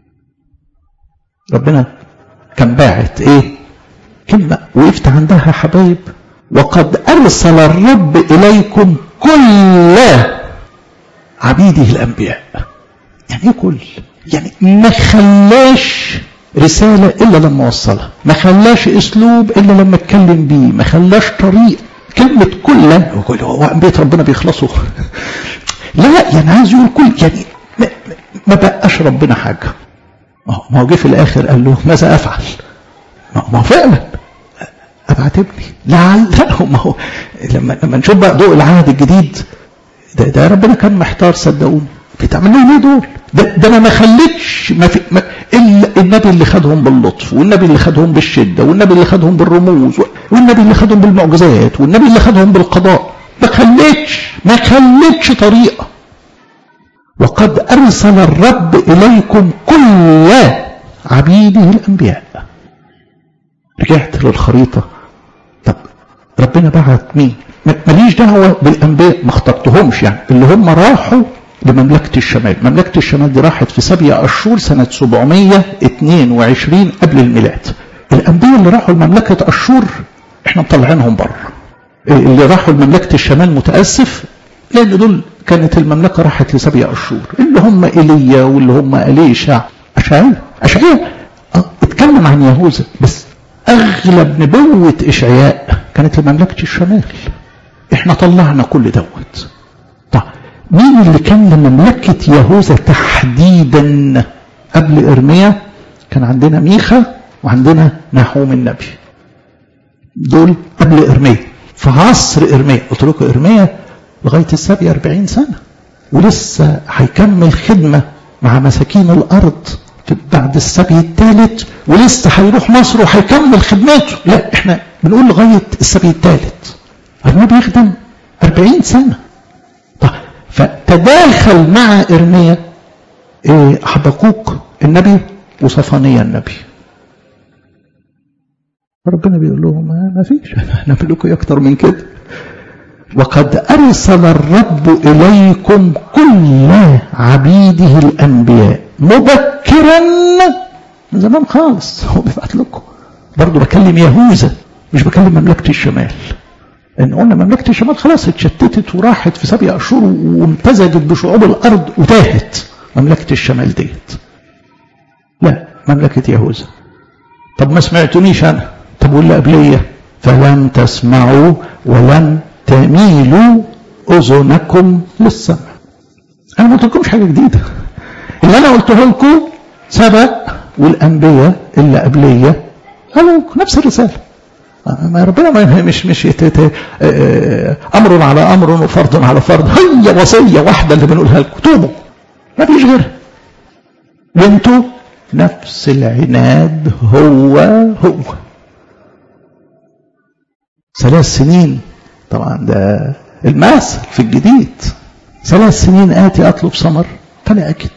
Speaker 1: ربنا كان باعت ايه كلمه وقفت عندها يا حبايب وقد ارسل الرب اليكم كل عبيده الانبياء يعني ايه كل يعني ما خلاش رسالة إلا لما وصلها ما خلاش أسلوب إلا لما اتكلم بيه ما خلاش طريق كلمة كل هو بيت ربنا بيخلصوا لا يعني عايز يقول كل يعني ما, ما بقاش ربنا حاجة ما هو جه في الآخر قال له ماذا أفعل ما هو فعلا أبعت ابني لعله ما هو لما لما نشوف بقى ضوء العهد الجديد ده, ده ربنا كان محتار صدقوني بتعمل لهم ايه دول؟ ده, ده انا ما خليتش ما في ما الا النبي اللي خدهم باللطف والنبي اللي خدهم بالشده والنبي اللي خدهم بالرموز والنبي اللي خدهم بالمعجزات والنبي اللي خدهم بالقضاء ما خليتش ما خليتش طريقه وقد ارسل الرب اليكم كل عبيده الانبياء رجعت للخريطه طب ربنا بعت مين؟ ماليش دعوه بالانبياء ما اخترتهمش يعني اللي هم راحوا لمملكة الشمال مملكة الشمال دي راحت في سبع أشهر سنة 722 قبل الميلاد الأنبياء اللي راحوا لمملكة أشهر احنا مطلعينهم بره اللي راحوا لمملكة الشمال متأسف لأن دول كانت المملكة راحت لسبع أشهر اللي هم إيليا واللي هم إليشع أشعياء أشعياء اه اتكلم عن يهوذا بس أغلب نبوة إشعياء كانت لمملكة الشمال احنا طلعنا كل دوت مين اللي كان لمملكة يهوذا تحديدا قبل إرميا كان عندنا ميخا وعندنا نحوم النبي دول قبل إرميا في عصر إرميا قلت لكم إرميا لغاية السبع 40 سنة ولسه هيكمل خدمة مع مساكين الأرض بعد السبي الثالث ولسه هيروح مصر وهيكمل خدمته لا احنا بنقول لغاية السبي الثالث إرميا بيخدم 40 سنة فتداخل مع إرميا حبقوق النبي وصفانيا النبي ربنا بيقول لهم ما فيش انا لكم اكتر من كده وقد ارسل الرب اليكم كل عبيده الانبياء مبكرا من زمان خالص هو بيبعت لكم برضه بكلم يهوذا مش بكلم مملكه الشمال لان قلنا مملكه الشمال خلاص اتشتتت وراحت في سبع اشهر وامتزجت بشعوب الارض وتاهت مملكه الشمال ديت لا مملكه يهوذا طب ما سمعتونيش انا طب واللي قبليه فلم تسمعوا ولم تميلوا اذنكم للسمع انا ما قلتلكمش حاجه جديده اللي انا قلته لكم سبق والانبياء اللي قبليه قالوا نفس الرساله ما ربنا ما مش مش امر على امر وفرض على فرض هي وصيه واحده اللي بنقولها لكم توبوا ما فيش غيرها وانتوا نفس العناد هو هو ثلاث سنين طبعا ده المثل في الجديد ثلاث سنين آتي أطلب ثمر فلا أجد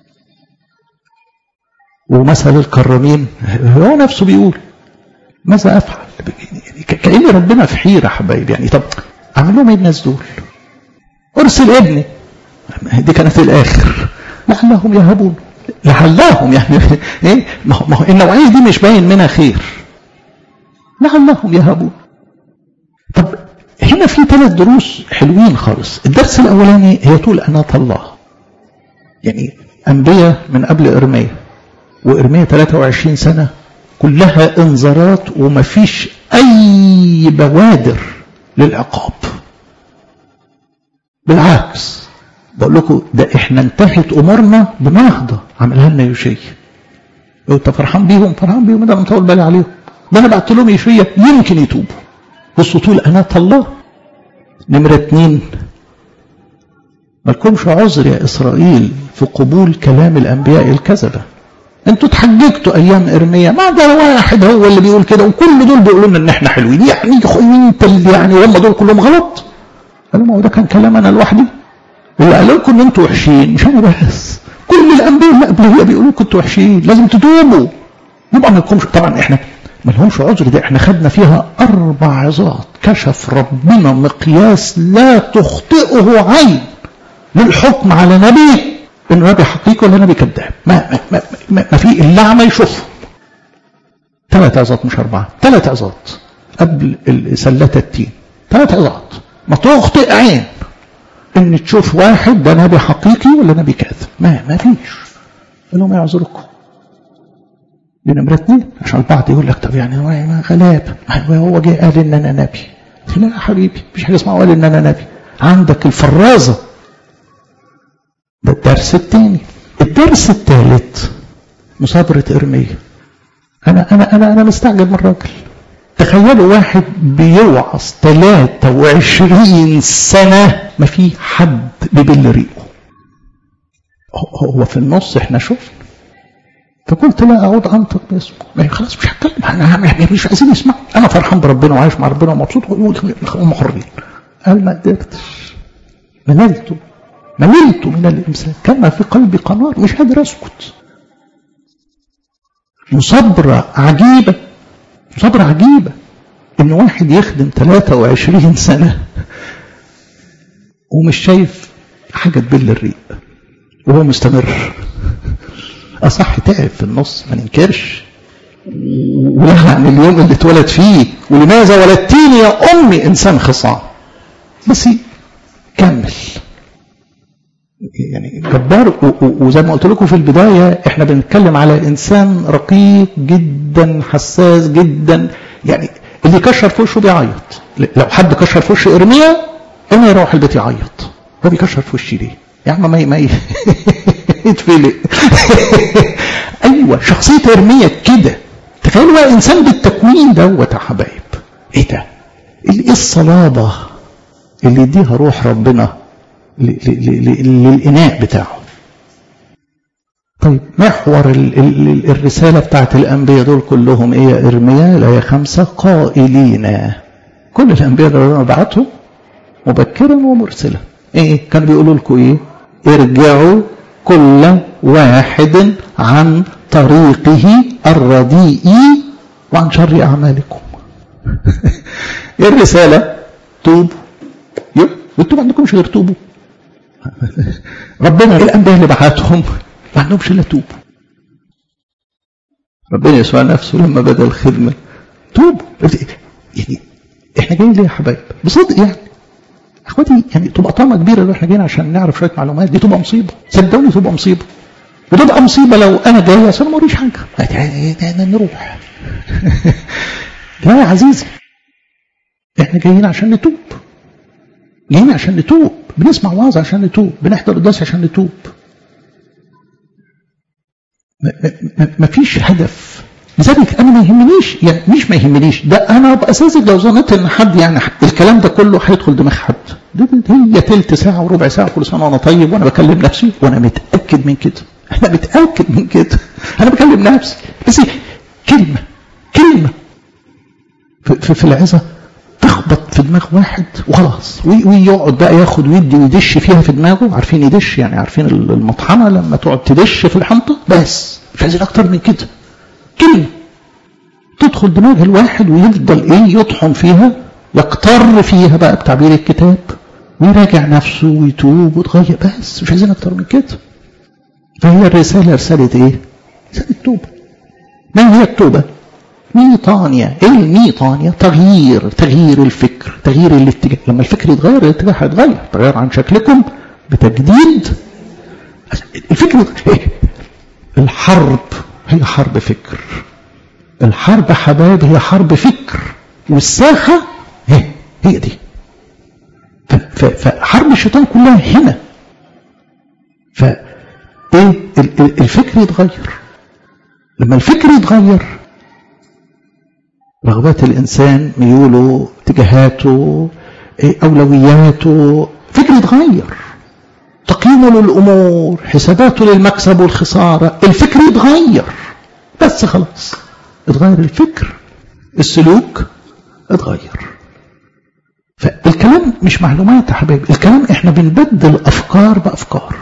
Speaker 1: ومثل الكرامين هو نفسه بيقول ماذا أفعل كأن ربنا في حيرة حبايبي يعني طب أعمل لهم إيه الناس دول أرسل ابني دي كانت الآخر لعلهم يهبون لعلهم يعني ايه ما هو النوعيه دي مش باين منها خير لعلهم يهبون طب هنا في ثلاث دروس حلوين خالص الدرس الاولاني هي طول اناة الله يعني انبياء من قبل ارميا وارميا 23 سنه كلها انذارات ومفيش اي بوادر للعقاب بالعكس بقول لكم ده احنا انتهت امورنا بنهضه عملها لنا يوشيا انت فرحان بيهم فرحان بيهم ده انا مطول بالي عليهم ده انا بعت لهم يوشيا يمكن يتوبوا بصوا طول اناة الله نمرة اتنين مالكمش عذر يا اسرائيل في قبول كلام الانبياء الكذبه انتوا اتحججتوا ايام ارميا ما ده واحد هو اللي بيقول كده وكل دول بيقولوا لنا ان احنا حلوين يعني انت اللي يعني هم دول كلهم غلط قالوا ما هو ده كان كلام انا لوحدي اللي قالوا لكم ان انتوا وحشين مش انا بس كل الانبياء اللي قبليه بيقولوا لكم انتوا وحشين لازم تتوبوا يبقى ما لكمش طبعا احنا ما لهمش عذر ده احنا خدنا فيها اربع عظات كشف ربنا مقياس لا تخطئه عين للحكم على نبي انه نبي حقيقي ولا نبي كذاب ما ما ما, ما, ما في الاعمى يشوفهم ثلاث عظات مش اربعه ثلاث عظات قبل سلة التين ثلاث عظات ما تخطئ عين ان تشوف واحد ده نبي حقيقي ولا نبي كاذب ما ما فيش لهم يعذركم دي نمرة اتنين عشان البعض يقول لك طب يعني ما غلاب هو جه قال ان انا نبي لا يا حبيبي مفيش حاجه اسمها قال ان انا نبي عندك الفرازه ده الدرس الثاني الدرس الثالث مثابرة إرمية أنا أنا أنا أنا مستعجب من الراجل تخيلوا واحد بيوعظ 23 سنة ما في حد بيبل ريقه هو في النص احنا شفنا فقلت لا اعود انطق باسمه ما خلاص مش هتكلم انا مش عايزين يسمعوا انا فرحان بربنا وعايش مع ربنا ومبسوط هم حرين قال ما قدرتش مللته مللت من الامساك كان في قلبي قنار مش قادر اسكت مصابرة عجيبة مصابرة عجيبة ان واحد يخدم 23 سنة ومش شايف حاجة تبل الريق وهو مستمر أصح تعب في النص ما ننكرش ولها عن اليوم اللي اتولد فيه ولماذا ولدتيني يا أمي إنسان خصام بس كمل يعني جبار وزي ما قلت لكم في البداية احنا بنتكلم على إنسان رقيق جدا حساس جدا يعني اللي كشر في وشه بيعيط لو حد كشر في وش إرميا أنا يروح البيت يعيط هو بيكشر في وشي ليه؟ يا عم ما ما يتفلق ايوه شخصيه ارميه كده تخيلوا بقى انسان بالتكوين دوت يا حبايب ايه ده؟ ايه الصلابه اللي يديها روح ربنا للاناء بتاعه طيب محور ال ال الرساله بتاعت الانبياء دول كلهم ايه يا ارميا الايه خمسه قائلين كل الانبياء اللي ربنا بعتهم مبكرا ومرسلا ايه كانوا بيقولوا لكم ايه ارجعوا كل واحد عن طريقه الرديء وعن شر اعمالكم ايه الرساله توبوا يب وانتوا ما عندكمش غير توبوا ربنا الانبياء اللي بعتهم ما عندهمش الا توبوا ربنا يسوع نفسه لما بدا الخدمه توبوا يعني احنا جايين ليه يا حبايب بصدق يعني اخواتي يعني تبقى طامه كبيره لو احنا جايين عشان نعرف شويه معلومات دي تبقى مصيبه صدقوني تبقى مصيبه وتبقى مصيبه لو انا جاي اصل ما وريش حاجه نروح لا يا عزيزي احنا جايين عشان نتوب جايين عشان نتوب بنسمع وعظ عشان نتوب بنحضر الدرس عشان نتوب ما فيش هدف لذلك انا ما يهمنيش يعني مش ما يهمنيش ده انا ابقى ساذج لو ظنيت ان حد يعني الكلام ده كله هيدخل دماغ حد ده ده هي تلت ساعه وربع ساعه كل سنه وانا طيب وانا بكلم نفسي وانا متاكد من كده انا متاكد من كده انا بكلم نفسي بس كلمه كلمه في, في, في العظه في دماغ واحد وخلاص ويقعد بقى ياخد ويدي ويدش فيها في دماغه عارفين يدش يعني عارفين المطحنه لما تقعد تدش في الحنطه بس مش عايزين اكتر من كده كلمه تدخل دماغ الواحد ويفضل ايه يطحن فيها يقتر فيها بقى بتعبير الكتاب ويراجع نفسه ويتوب ويتغير بس مش عايزين اكتر من كده فهي الرساله رساله ايه؟ رساله التوبه ما هي التوبه؟ ميطانيا ايه الميطانيا تغيير تغيير الفكر تغيير الاتجاه لما الفكر يتغير الاتجاه هيتغير تغير عن شكلكم بتجديد الفكر إيه؟ الحرب هي حرب فكر الحرب حبايب هي حرب فكر والساحة هي هي دي فحرب الشيطان كلها هنا ف ايه الفكر يتغير لما الفكر يتغير رغبات الإنسان ميوله اتجاهاته أولوياته فكر يتغير تقييمه للأمور حساباته للمكسب والخسارة الفكر يتغير بس خلاص اتغير الفكر السلوك اتغير فالكلام مش معلومات يا حبايبي الكلام احنا بنبدل أفكار بأفكار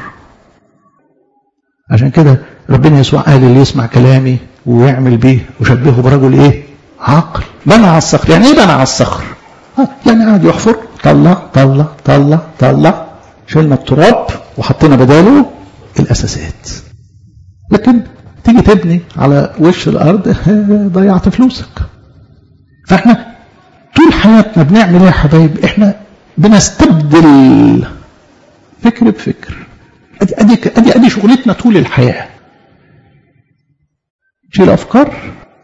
Speaker 1: عشان كده ربنا يسوع قال اللي يسمع كلامي ويعمل بيه وشبهه برجل ايه عقل بنى على الصخر يعني ايه بنى على الصخر يعني قاعد يحفر طلع طلع طلع طلع شلنا التراب وحطينا بداله الاساسات لكن تيجي تبني على وش الارض ضيعت فلوسك فاحنا طول حياتنا بنعمل ايه يا حبايب احنا بنستبدل فكر بفكر ادي ادي ادي, أدي شغلتنا طول الحياه شيل افكار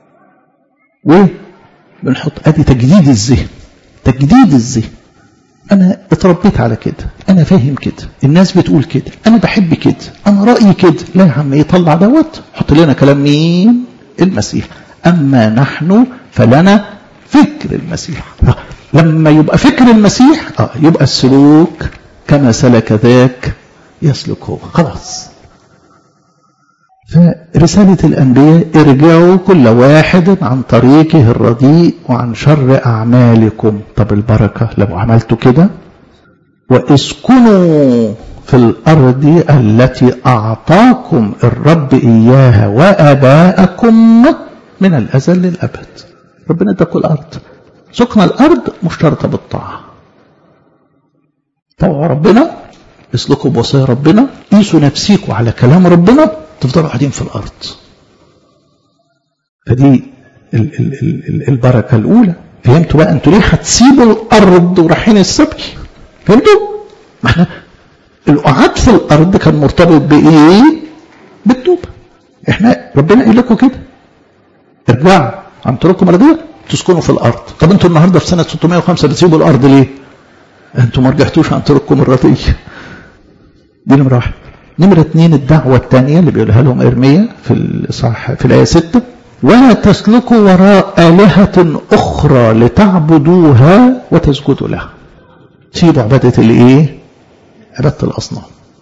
Speaker 1: وبنحط ادي تجديد الذهن تجديد الذهن انا اتربيت على كده انا فاهم كده الناس بتقول كده انا بحب كده انا رايي كده لا يا عم يطلع دوت حط لنا كلام مين المسيح اما نحن فلنا فكر المسيح لما يبقى فكر المسيح اه يبقى السلوك كما سلك ذاك يسلك هو خلاص فرسالة الأنبياء ارجعوا كل واحد عن طريقه الرديء وعن شر أعمالكم طب البركة لو عملتوا كده واسكنوا في الأرض التي أعطاكم الرب إياها وأباءكم من الأزل للأبد ربنا اداكم الأرض سكن الأرض مشترطة بالطاعة طوعوا ربنا اسلكوا بوصايا ربنا قيسوا نفسيكم على كلام ربنا تفضلوا قاعدين في الأرض فدي ال ال ال البركة الأولى فهمتوا بقى أنتوا ليه هتسيبوا الأرض ورايحين السبي فهمتوا؟ ما احنا القعاد في الأرض كان مرتبط بإيه؟ بالتوبة احنا ربنا قال لكم كده ارجعوا عن طريقكم الرديئة تسكنوا في الأرض طب أنتوا النهاردة في سنة 605 بتسيبوا الأرض ليه؟ أنتوا ما رجعتوش عن طريقكم الرديئة دي نمرة واحد نمرة اثنين الدعوة الثانية اللي بيقولها لهم إرميا في الإصحاح في الآية 6 ولا تسلكوا وراء آلهة أخرى لتعبدوها وتسجدوا لها سيبوا عبادة الإيه؟ عبادة الأصنام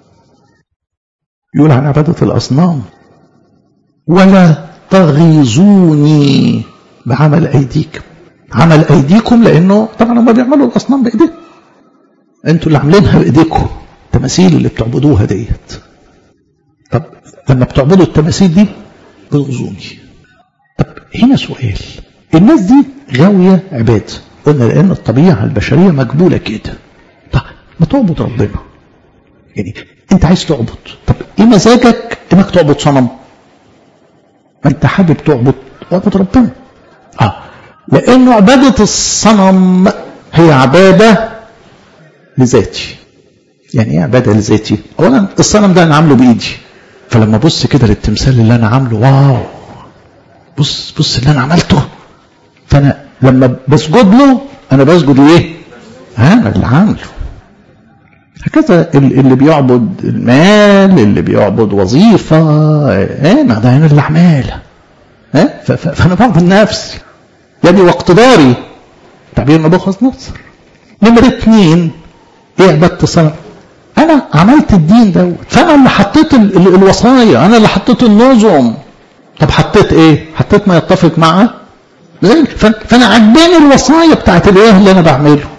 Speaker 1: يقول عن عبادة الأصنام ولا تغيظوني بعمل أيديكم عمل أيديكم لأنه طبعا هم بيعملوا الأصنام بإيديهم أنتوا اللي عاملينها بإيديكم التماثيل اللي بتعبدوها ديت طب لما بتعبدوا التماثيل دي بتغزوني طب هنا سؤال الناس دي غاوية عبادة قلنا لأن الطبيعة البشرية مقبولة كده طب ما تعبد ربنا يعني انت عايز تعبد طب ايه مزاجك انك تعبد صنم ما انت حابب تعبد اعبد ربنا اه لانه عبادة الصنم هي عبادة لذاتي يعني ايه عباده لذاتي؟ اولا الصنم ده انا عامله بايدي فلما ابص كده للتمثال اللي انا عامله واو بص بص اللي انا عملته فانا لما بسجد له انا بسجد لايه؟ انا اللي عامله هكذا اللي بيعبد المال اللي بيعبد وظيفة ايه ما ده انا اللي عمالها اه فانا بعبد نفسي يدي واقتداري تعبير نبوخذ نصر نمرة اثنين ايه عبادة الصنم؟ انا عملت الدين دوت فانا اللي حطيت ال ال الوصايا انا اللي حطيت النظم طب حطيت ايه حطيت ما يتفق مع ذلك فانا عجباني الوصايا بتاعت الاله اللي انا بعمله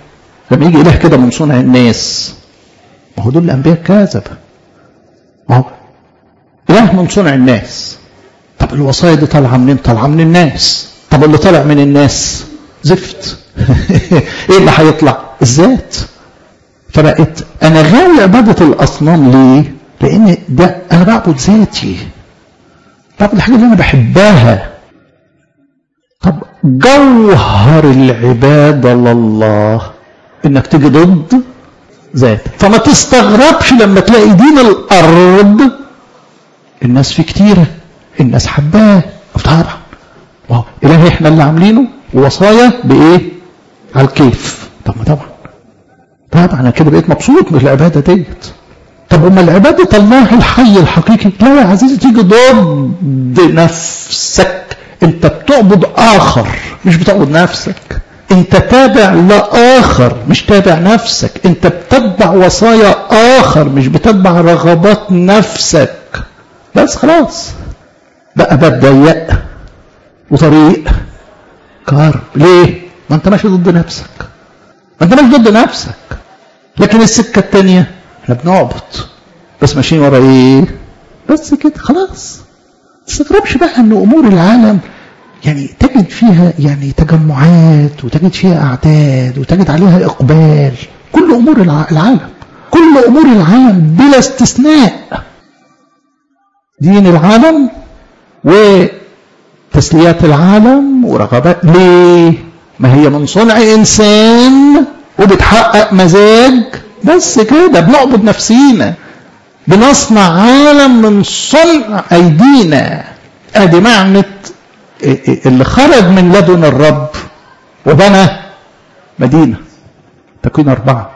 Speaker 1: لما يجي اله كده من صنع الناس ما هو دول الانبياء كذبه ما هو اله من صنع الناس طب الوصايا دي طالعه منين طالعه من الناس طب اللي طالع من الناس زفت ايه اللي هيطلع الذات فبقت انا غاوي عباده الاصنام ليه لان ده انا بعبد ذاتي بعبد الحاجه اللي انا بحبها طب جوهر العباده لله انك تيجي ضد ذاتك فما تستغربش لما تلاقي دين الارض الناس فيه كتيره الناس حباه طبعا واو إلهي احنا اللي عاملينه ووصايا بايه على الكيف طب ما طبعا طبعا انا كده بقيت مبسوط من العباده ديت طب وما العباده الله الحي الحقيقي لا يا عزيزي تيجي ضد نفسك انت بتعبد اخر مش بتعبد نفسك انت تابع لاخر مش تابع نفسك انت بتتبع وصايا اخر مش بتتبع رغبات نفسك بس خلاص بقى باب ضيق وطريق كار ليه ما انت ماشي ضد نفسك ما انت ماشي ضد نفسك لكن السكه الثانيه احنا بنعبد بس ماشيين ورا ايه بس كده خلاص ما تستغربش بقى ان امور العالم يعني تجد فيها يعني تجمعات وتجد فيها اعداد وتجد عليها اقبال كل امور العالم كل امور العالم بلا استثناء دين العالم وتسليات العالم ورغبات ليه ما هي من صنع انسان وبتحقق مزاج بس كده بنعبد نفسينا بنصنع عالم من صنع ايدينا ادي معنى اللي خرج من لدن الرب وبنى مدينة تكوين أربعة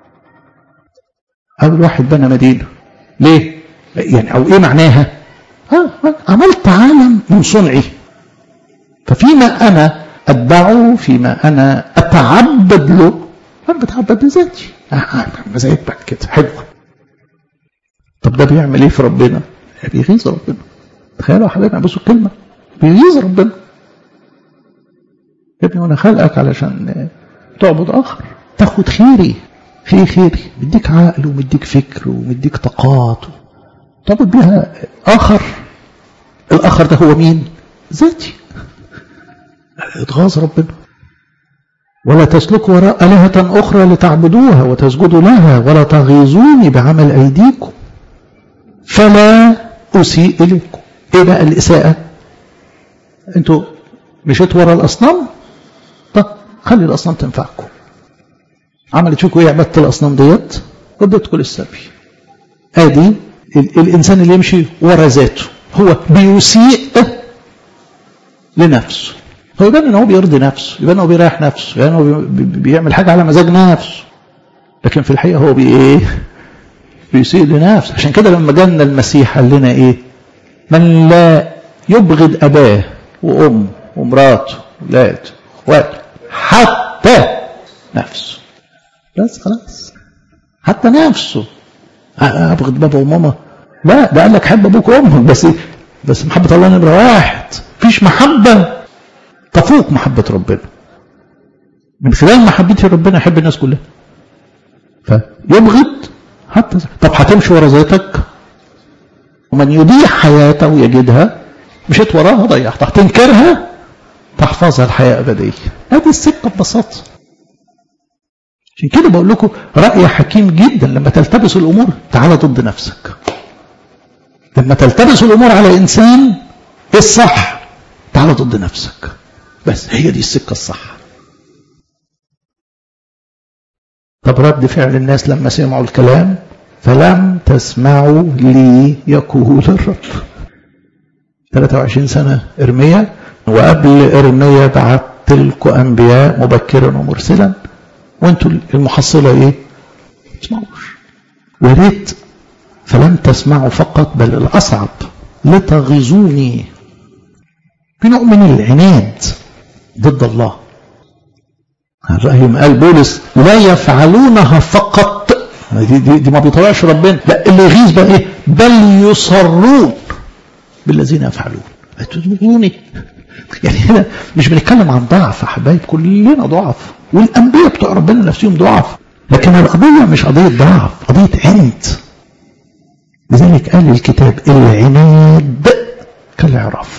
Speaker 1: أول واحد بنى مدينة ليه؟ يعني أو إيه معناها؟ آه عملت عالم من صنعي ففيما أنا أتبعه فيما أنا أتعبد له أنا بتعبد لذاتي آه مزاج بعد كده حلوة طب ده بيعمل إيه في ربنا؟ بيغيظ ربنا تخيلوا حضرتك بصوا الكلمة بيغيظ ربنا يا ابني وانا خلقك علشان تعبد اخر تاخد خيري في خيري مديك عقل ومديك فكر ومديك طاقات تعبد بيها اخر الاخر ده هو مين ذاتي اتغاظ ربنا ولا تسلكوا وراء آلهة أخرى لتعبدوها وتسجدوا لها ولا تغيظوني بعمل أيديكم فلا أسيء إليكم إيه بقى الإساءة انتوا مشيت ورا الاصنام طب خلي الاصنام تنفعكم عملت فيكم ايه عباده الاصنام ديت ودتكم للسبي ادي الانسان اللي يمشي ورا ذاته هو بيسيء لنفسه هو يبان ان هو بيرضي نفسه يبان ان هو بيريح نفسه يبان يعني هو بيعمل حاجه على مزاج نفسه لكن في الحقيقه هو بي ايه بيسيء لنفسه عشان كده لما جالنا المسيح قال لنا ايه من لا يبغض اباه وأم ومراته ولاده واخواته حتى نفسه بس خلاص حتى نفسه أبغض بابا وماما لا ده قال لك حب أبوك وأمك بس بس محبة الله نمرة واحد مفيش محبة تفوق محبة ربنا من خلال محبتي ربنا يحب الناس كلها فيبغض حتى طب هتمشي ورا ذاتك ومن يضيع حياته ويجدها مشيت وراها ضيعتها تنكرها تحفظها الحياة أبدية هذه السكة ببساطة عشان كده بقول لكم رأي حكيم جدا لما تلتبس الأمور تعالى ضد نفسك لما تلتبس الأمور على إنسان إيه الصح تعالى ضد نفسك بس هي دي السكة الصح طب رد فعل الناس لما سمعوا الكلام فلم تسمعوا لي يقول الرب 23 سنة إرميا وقبل إرميا بعت لكم أنبياء مبكرا ومرسلا وانتوا المحصلة إيه؟ ما تسمعوش وريت فلم تسمعوا فقط بل الأصعب لتغيظوني في نوع من العناد ضد الله الرأي قال بولس لا يفعلونها فقط دي, دي, دي ما بيطلعش ربنا لا اللي يغيظ بقى ايه بل يصرون بالذين يفعلون تذكروني يعني هنا مش بنتكلم عن ضعف يا حبايب كلنا ضعف والانبياء بتوع ربنا نفسهم ضعف لكن القضيه مش قضيه ضعف قضيه عند لذلك قال الكتاب العناد كالعراف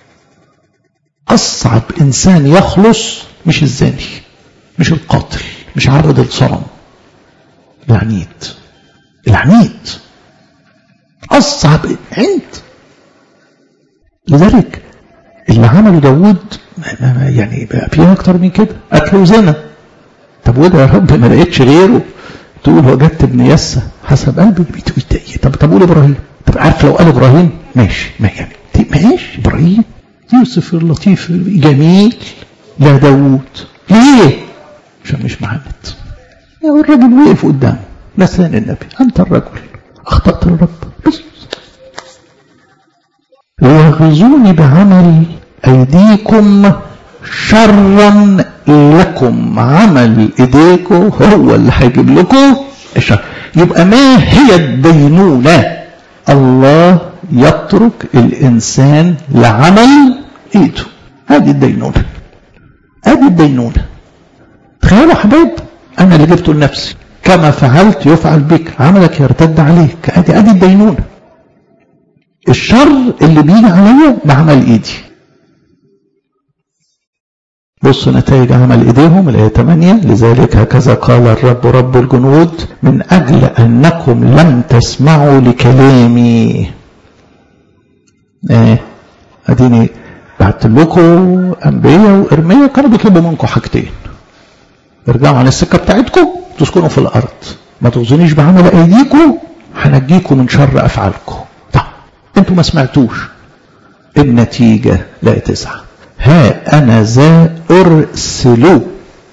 Speaker 1: اصعب انسان يخلص مش الزاني مش القاتل مش عبد الصنم العنيد العنيد اصعب عند لذلك اللي عمله داوود يعني بقى فيها اكتر من كده قتل وزنا طب وده يا رب ما لقيتش غيره تقول وجدت ابن يسى حسب قلبي طب طب قول ابراهيم طب عارف لو قال ابراهيم ماشي ما يعني ماشي ابراهيم يوسف اللطيف جميل لا داوود ليه؟ عشان مش محمد الراجل وقف قدامه لسان النبي انت الرجل اخطات الرب بس ليغزوني بعمل أيديكم شرا لكم عمل إيديكم هو اللي هيجيب لكم الشر يبقى ما هي الدينونة الله يترك الإنسان لعمل إيده هذه الدينونة هذه الدينونة تخيلوا حبايب أنا اللي جبته لنفسي كما فعلت يفعل بك عملك يرتد عليك هذه هذه الدينونة الشر اللي بيجي عليا بعمل ايدي بص نتائج عمل ايديهم الايه 8 لذلك هكذا قال الرب رب الجنود من اجل انكم لم تسمعوا لكلامي ايه اديني بعت لكم انبياء وارميه كانوا بيطلبوا منكم حاجتين ارجعوا عن السكه بتاعتكم تسكنوا في الارض ما تغزونيش بعمل ايديكم هنجيكم من شر افعالكم انتوا ما سمعتوش النتيجة لا تسعة ها أنا ذا أرسلوا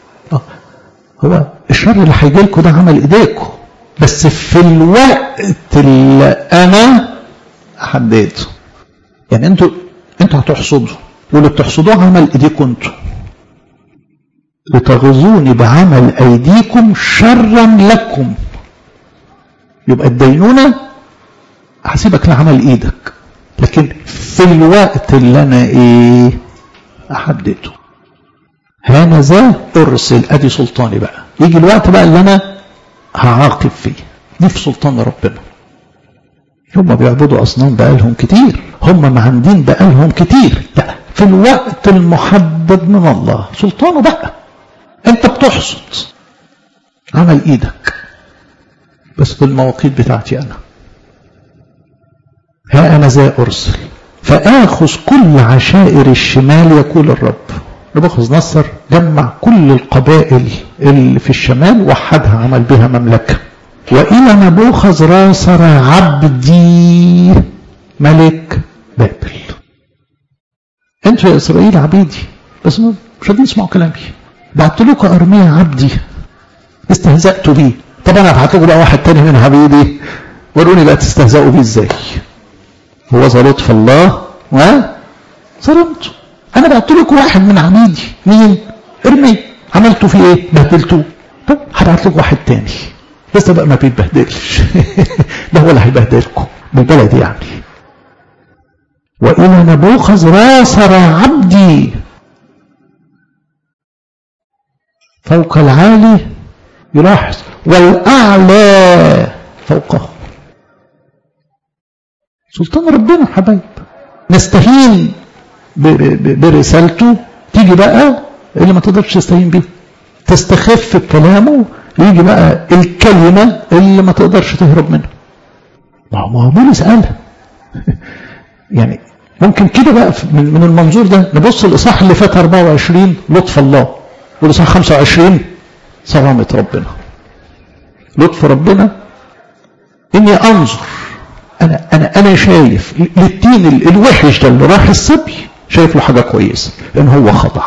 Speaker 1: هو الشر اللي هيجي لكم ده عمل إيديكم بس في الوقت اللي أنا حددته يعني انتوا انتوا هتحصدوا واللي بتحصدوه عمل إيديكم انتوا لتغزوني بعمل أيديكم شرا لكم يبقى الدينونة هسيبك لعمل ايدك لكن في الوقت اللي انا ايه احدده هانذا ارسل ادي سلطاني بقى يجي الوقت بقى اللي انا هعاقب فيه دي في سلطان ربنا هم بيعبدوا اصنام بقالهم كتير هم معندين بقالهم كتير لا في الوقت المحدد من الله سلطانه بقى انت بتحصد عمل ايدك بس في المواقيت بتاعتي انا ها أنا ذا أرسل فآخذ كل عشائر الشمال يقول الرب نبوخذ نصر جمع كل القبائل اللي في الشمال وحدها عمل بها مملكة وإلى نبوخذ راسر عبدي ملك بابل انتوا يا إسرائيل عبيدي بس مش راضيين يسمعوا كلامي بعت لكم أرميا عبدي استهزأتوا بيه طبعا هبعت لكم بقى واحد تاني من عبيدي وروني بقى تستهزئوا بيه ازاي هو ذا لطف الله و ظلمته انا بعت لكم واحد من عبيدي مين ارمي عملتوا فيه ايه بهدلتوه طب هبعت لكم واحد تاني لسه بقى ما بيتبهدلش ده هو اللي هيبهدلكم بالبلد يعني والى نبوخذ راسر عبدي فوق العالي يلاحظ والاعلى فوقه سلطان ربنا حبايب نستهين برسالته تيجي بقى اللي ما تقدرش تستهين بيه تستخف بكلامه يجي بقى الكلمة اللي ما تقدرش تهرب منها ما هو بولس قالها يعني ممكن كده بقى من, من المنظور ده نبص الاصحاح اللي فات 24 لطف الله والاصحاح 25 صرامة ربنا لطف ربنا اني انظر انا انا انا شايف للتين الوحش ده اللي راح السبي شايف له حاجه كويسه لان هو خضع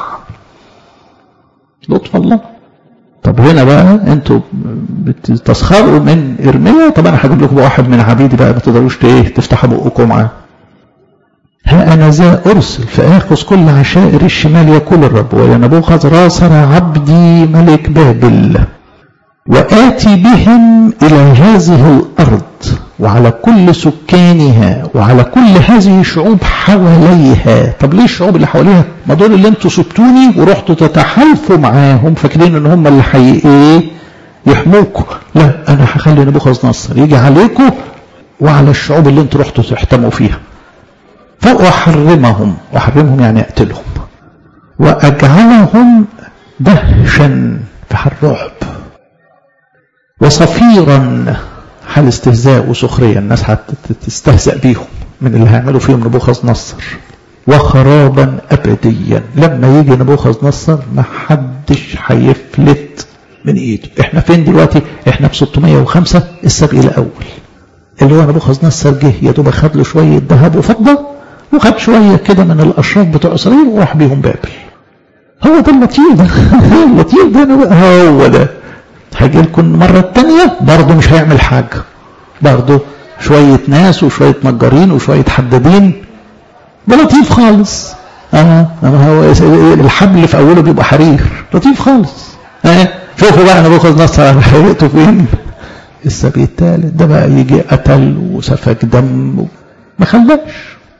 Speaker 1: لطف الله طب هنا بقى انتوا بتسخروا من ارميا طب انا هجيب لكم واحد من عبيدي بقى ما تقدروش ايه تفتحوا بقكم معاه ها انا ذا ارسل فاخذ كل عشائر الشمال يقول الرب ويا نبوخذ راسر عبدي ملك بابل وآتي بهم إلى هذه الأرض وعلى كل سكانها وعلى كل هذه الشعوب حواليها طب ليه الشعوب اللي حواليها ما دول اللي انتوا سبتوني ورحتوا تتحالفوا معاهم فاكرين ان هم اللي حي ايه يحموكوا لا انا هخلي نبوخذ نصر يجي عليكم وعلى الشعوب اللي انتوا رحتوا تحتموا فيها فأحرمهم أحرمهم يعني أقتلهم وأجعلهم دهشا في الرعب وصفيرا حال استهزاء وسخرية الناس هتستهزأ بيهم من اللي هيعملوا فيهم نبوخذ نصر وخرابا أبديا لما يجي نبوخذ نصر ما حدش هيفلت من ايده احنا فين دلوقتي احنا ب 605 السبق الاول اللي هو نبوخذ نصر جه يا دوب خد له شويه ذهب وفضه وخد شويه كده من الاشراف بتوع اسرائيل وراح بيهم بابل هو ده اللطيف ده اللطيف ده هو ده هيجي لكم المرة التانية برضه مش هيعمل حاجة برضه شوية ناس وشوية نجارين وشوية حدادين ده لطيف خالص اه هو الحبل في اوله بيبقى حرير لطيف خالص اه شوفوا بقى نبوخذ نصر حرقته فين السبي الثالث ده بقى يجي قتل وسفك دم ما خلاش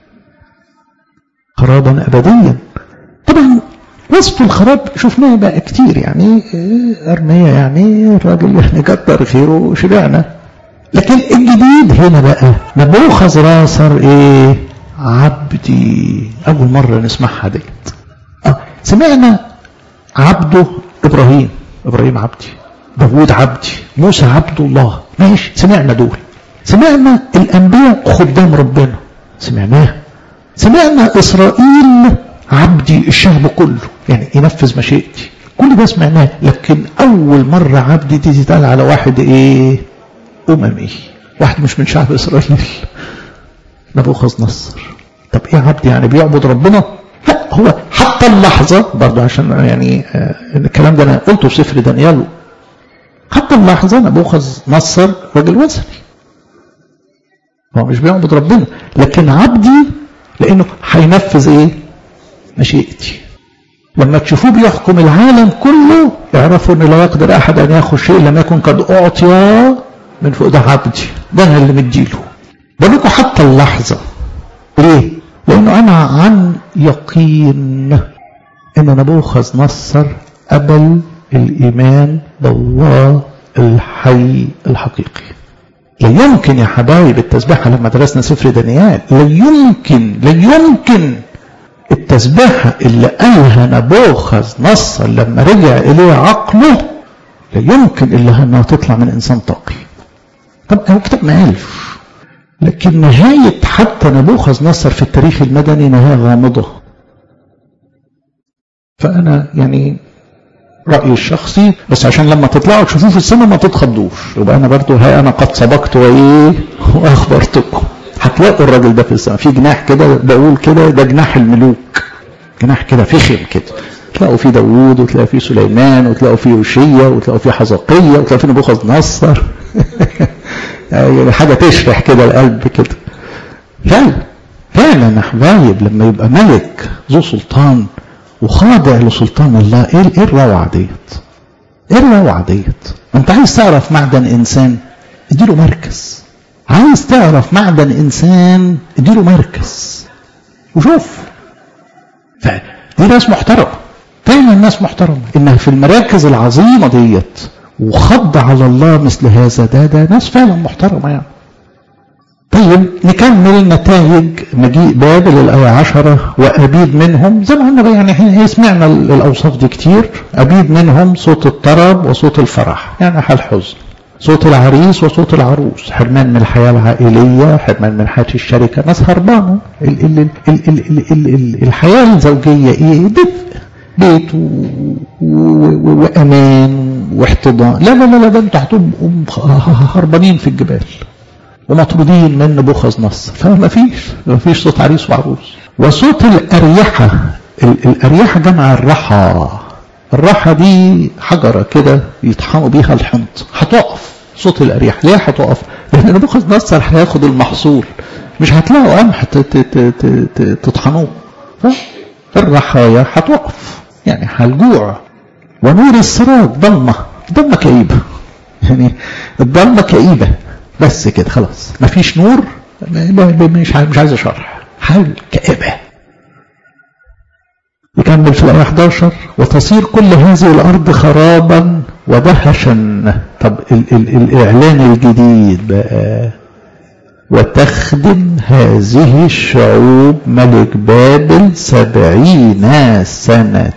Speaker 1: خرابا ابديا طبعا وصف الخراب شفناه بقى كتير يعني أرمية يعني الراجل يعني كتر خيره وشبعنا لكن الجديد هنا بقى نبوخذ راسر ايه عبدي أول مرة نسمعها ديت آه. سمعنا عبده إبراهيم إبراهيم عبدي داوود عبدي موسى عبد الله ماشي سمعنا دول سمعنا الأنبياء خدام ربنا سمعناه سمعنا إسرائيل عبدي الشعب كله يعني ينفذ مشيئتي كل ده سمعناه لكن أول مرة عبدي دي تتقال على واحد إيه أممي واحد مش من شعب إسرائيل نبوخذ نصر طب إيه عبدي يعني بيعبد ربنا لا هو حتى اللحظة برضه عشان يعني آه الكلام ده أنا قلته في سفر دانيال حتى اللحظة نبوخذ نصر راجل وثني هو مش بيعبد ربنا لكن عبدي لأنه هينفذ إيه مشيئتي لما تشوفوه بيحكم العالم كله اعرفوا ان لا يقدر احد ان ياخذ شيء لم يكن قد اعطي من فوق ده عبدي ده انا اللي مديله بقول حتى اللحظه ليه؟ لانه انا عن يقين ان نبوخذ نصر قبل الايمان بالله الحي الحقيقي لا يمكن يا حبايب التسبيحه لما درسنا سفر دانيال لا يمكن لا يمكن التسبيحة اللي قالها نبوخذ نصر لما رجع إليه عقله لا يمكن إلا أنها تطلع من إنسان تقي طب هو كتاب ما قالش لكن نهاية حتى نبوخذ نصر في التاريخ المدني نهاية غامضة فأنا يعني رأيي الشخصي بس عشان لما تطلعوا تشوفوه في السماء ما تتخضوش يبقى أنا برضو هاي أنا قد سبقت وإيه وأخبرتكم هتلاقوا الراجل ده في السماء في جناح كده بقول كده ده جناح الملوك جناح كده فخم كده تلاقوا فيه داوود وتلاقوا فيه سليمان وتلاقوا فيه يوشيا وتلاقوا فيه حزقية وتلاقوا فيه نبوخذ نصر يعني حاجة تشرح كده القلب كده فعلا فعلا يا حبايب لما يبقى ملك ذو سلطان وخاضع لسلطان الله ايه ايه الروعة ديت؟ ايه الروعة ديت؟ انت عايز تعرف معدن انسان اديله مركز عايز تعرف معدن انسان اديله مركز وشوف فدي ناس محترمه فعلا ناس محترمه انها في المراكز العظيمه ديت وخض على الله مثل هذا ده ده ناس فعلا محترمه يعني طيب نكمل نتائج مجيء بابل الآية عشرة وأبيد منهم زي ما قلنا يعني احنا سمعنا الأوصاف دي كتير أبيد منهم صوت الطرب وصوت الفرح يعني حال حزن صوت العريس وصوت العروس حرمان من الحياة العائلية حرمان من حياة الشركة ناس هربانة ال ال ال ال ال ال ال الحياة الزوجية ايه دفء بيت وأمان واحتضان لا لا لا لا ده انتوا هتبقوا هربانين في الجبال ومطرودين من نبوخذ نصر فما فيش ما فيش صوت عريس وعروس وصوت الأريحة الأريحة جمع الرحى الراحة دي حجرة كده يطحنوا بيها الحنط هتقف صوت الأريح ليه هتقف لأن نبوخذ نصر هياخد المحصول مش هتلاقوا قمح تطحنوه الرحايا هتقف يعني هالجوع ونور السراج ضلمة ضلمة كئيبة يعني الضلمة كئيبة بس كده خلاص مفيش نور مش مش عايز شرح حال كئيبة يكمل في الآية 11 وتصير كل هذه الأرض خرابا ودهشا طب ال ال الإعلان الجديد بقى وتخدم هذه الشعوب ملك بابل سبعين سنة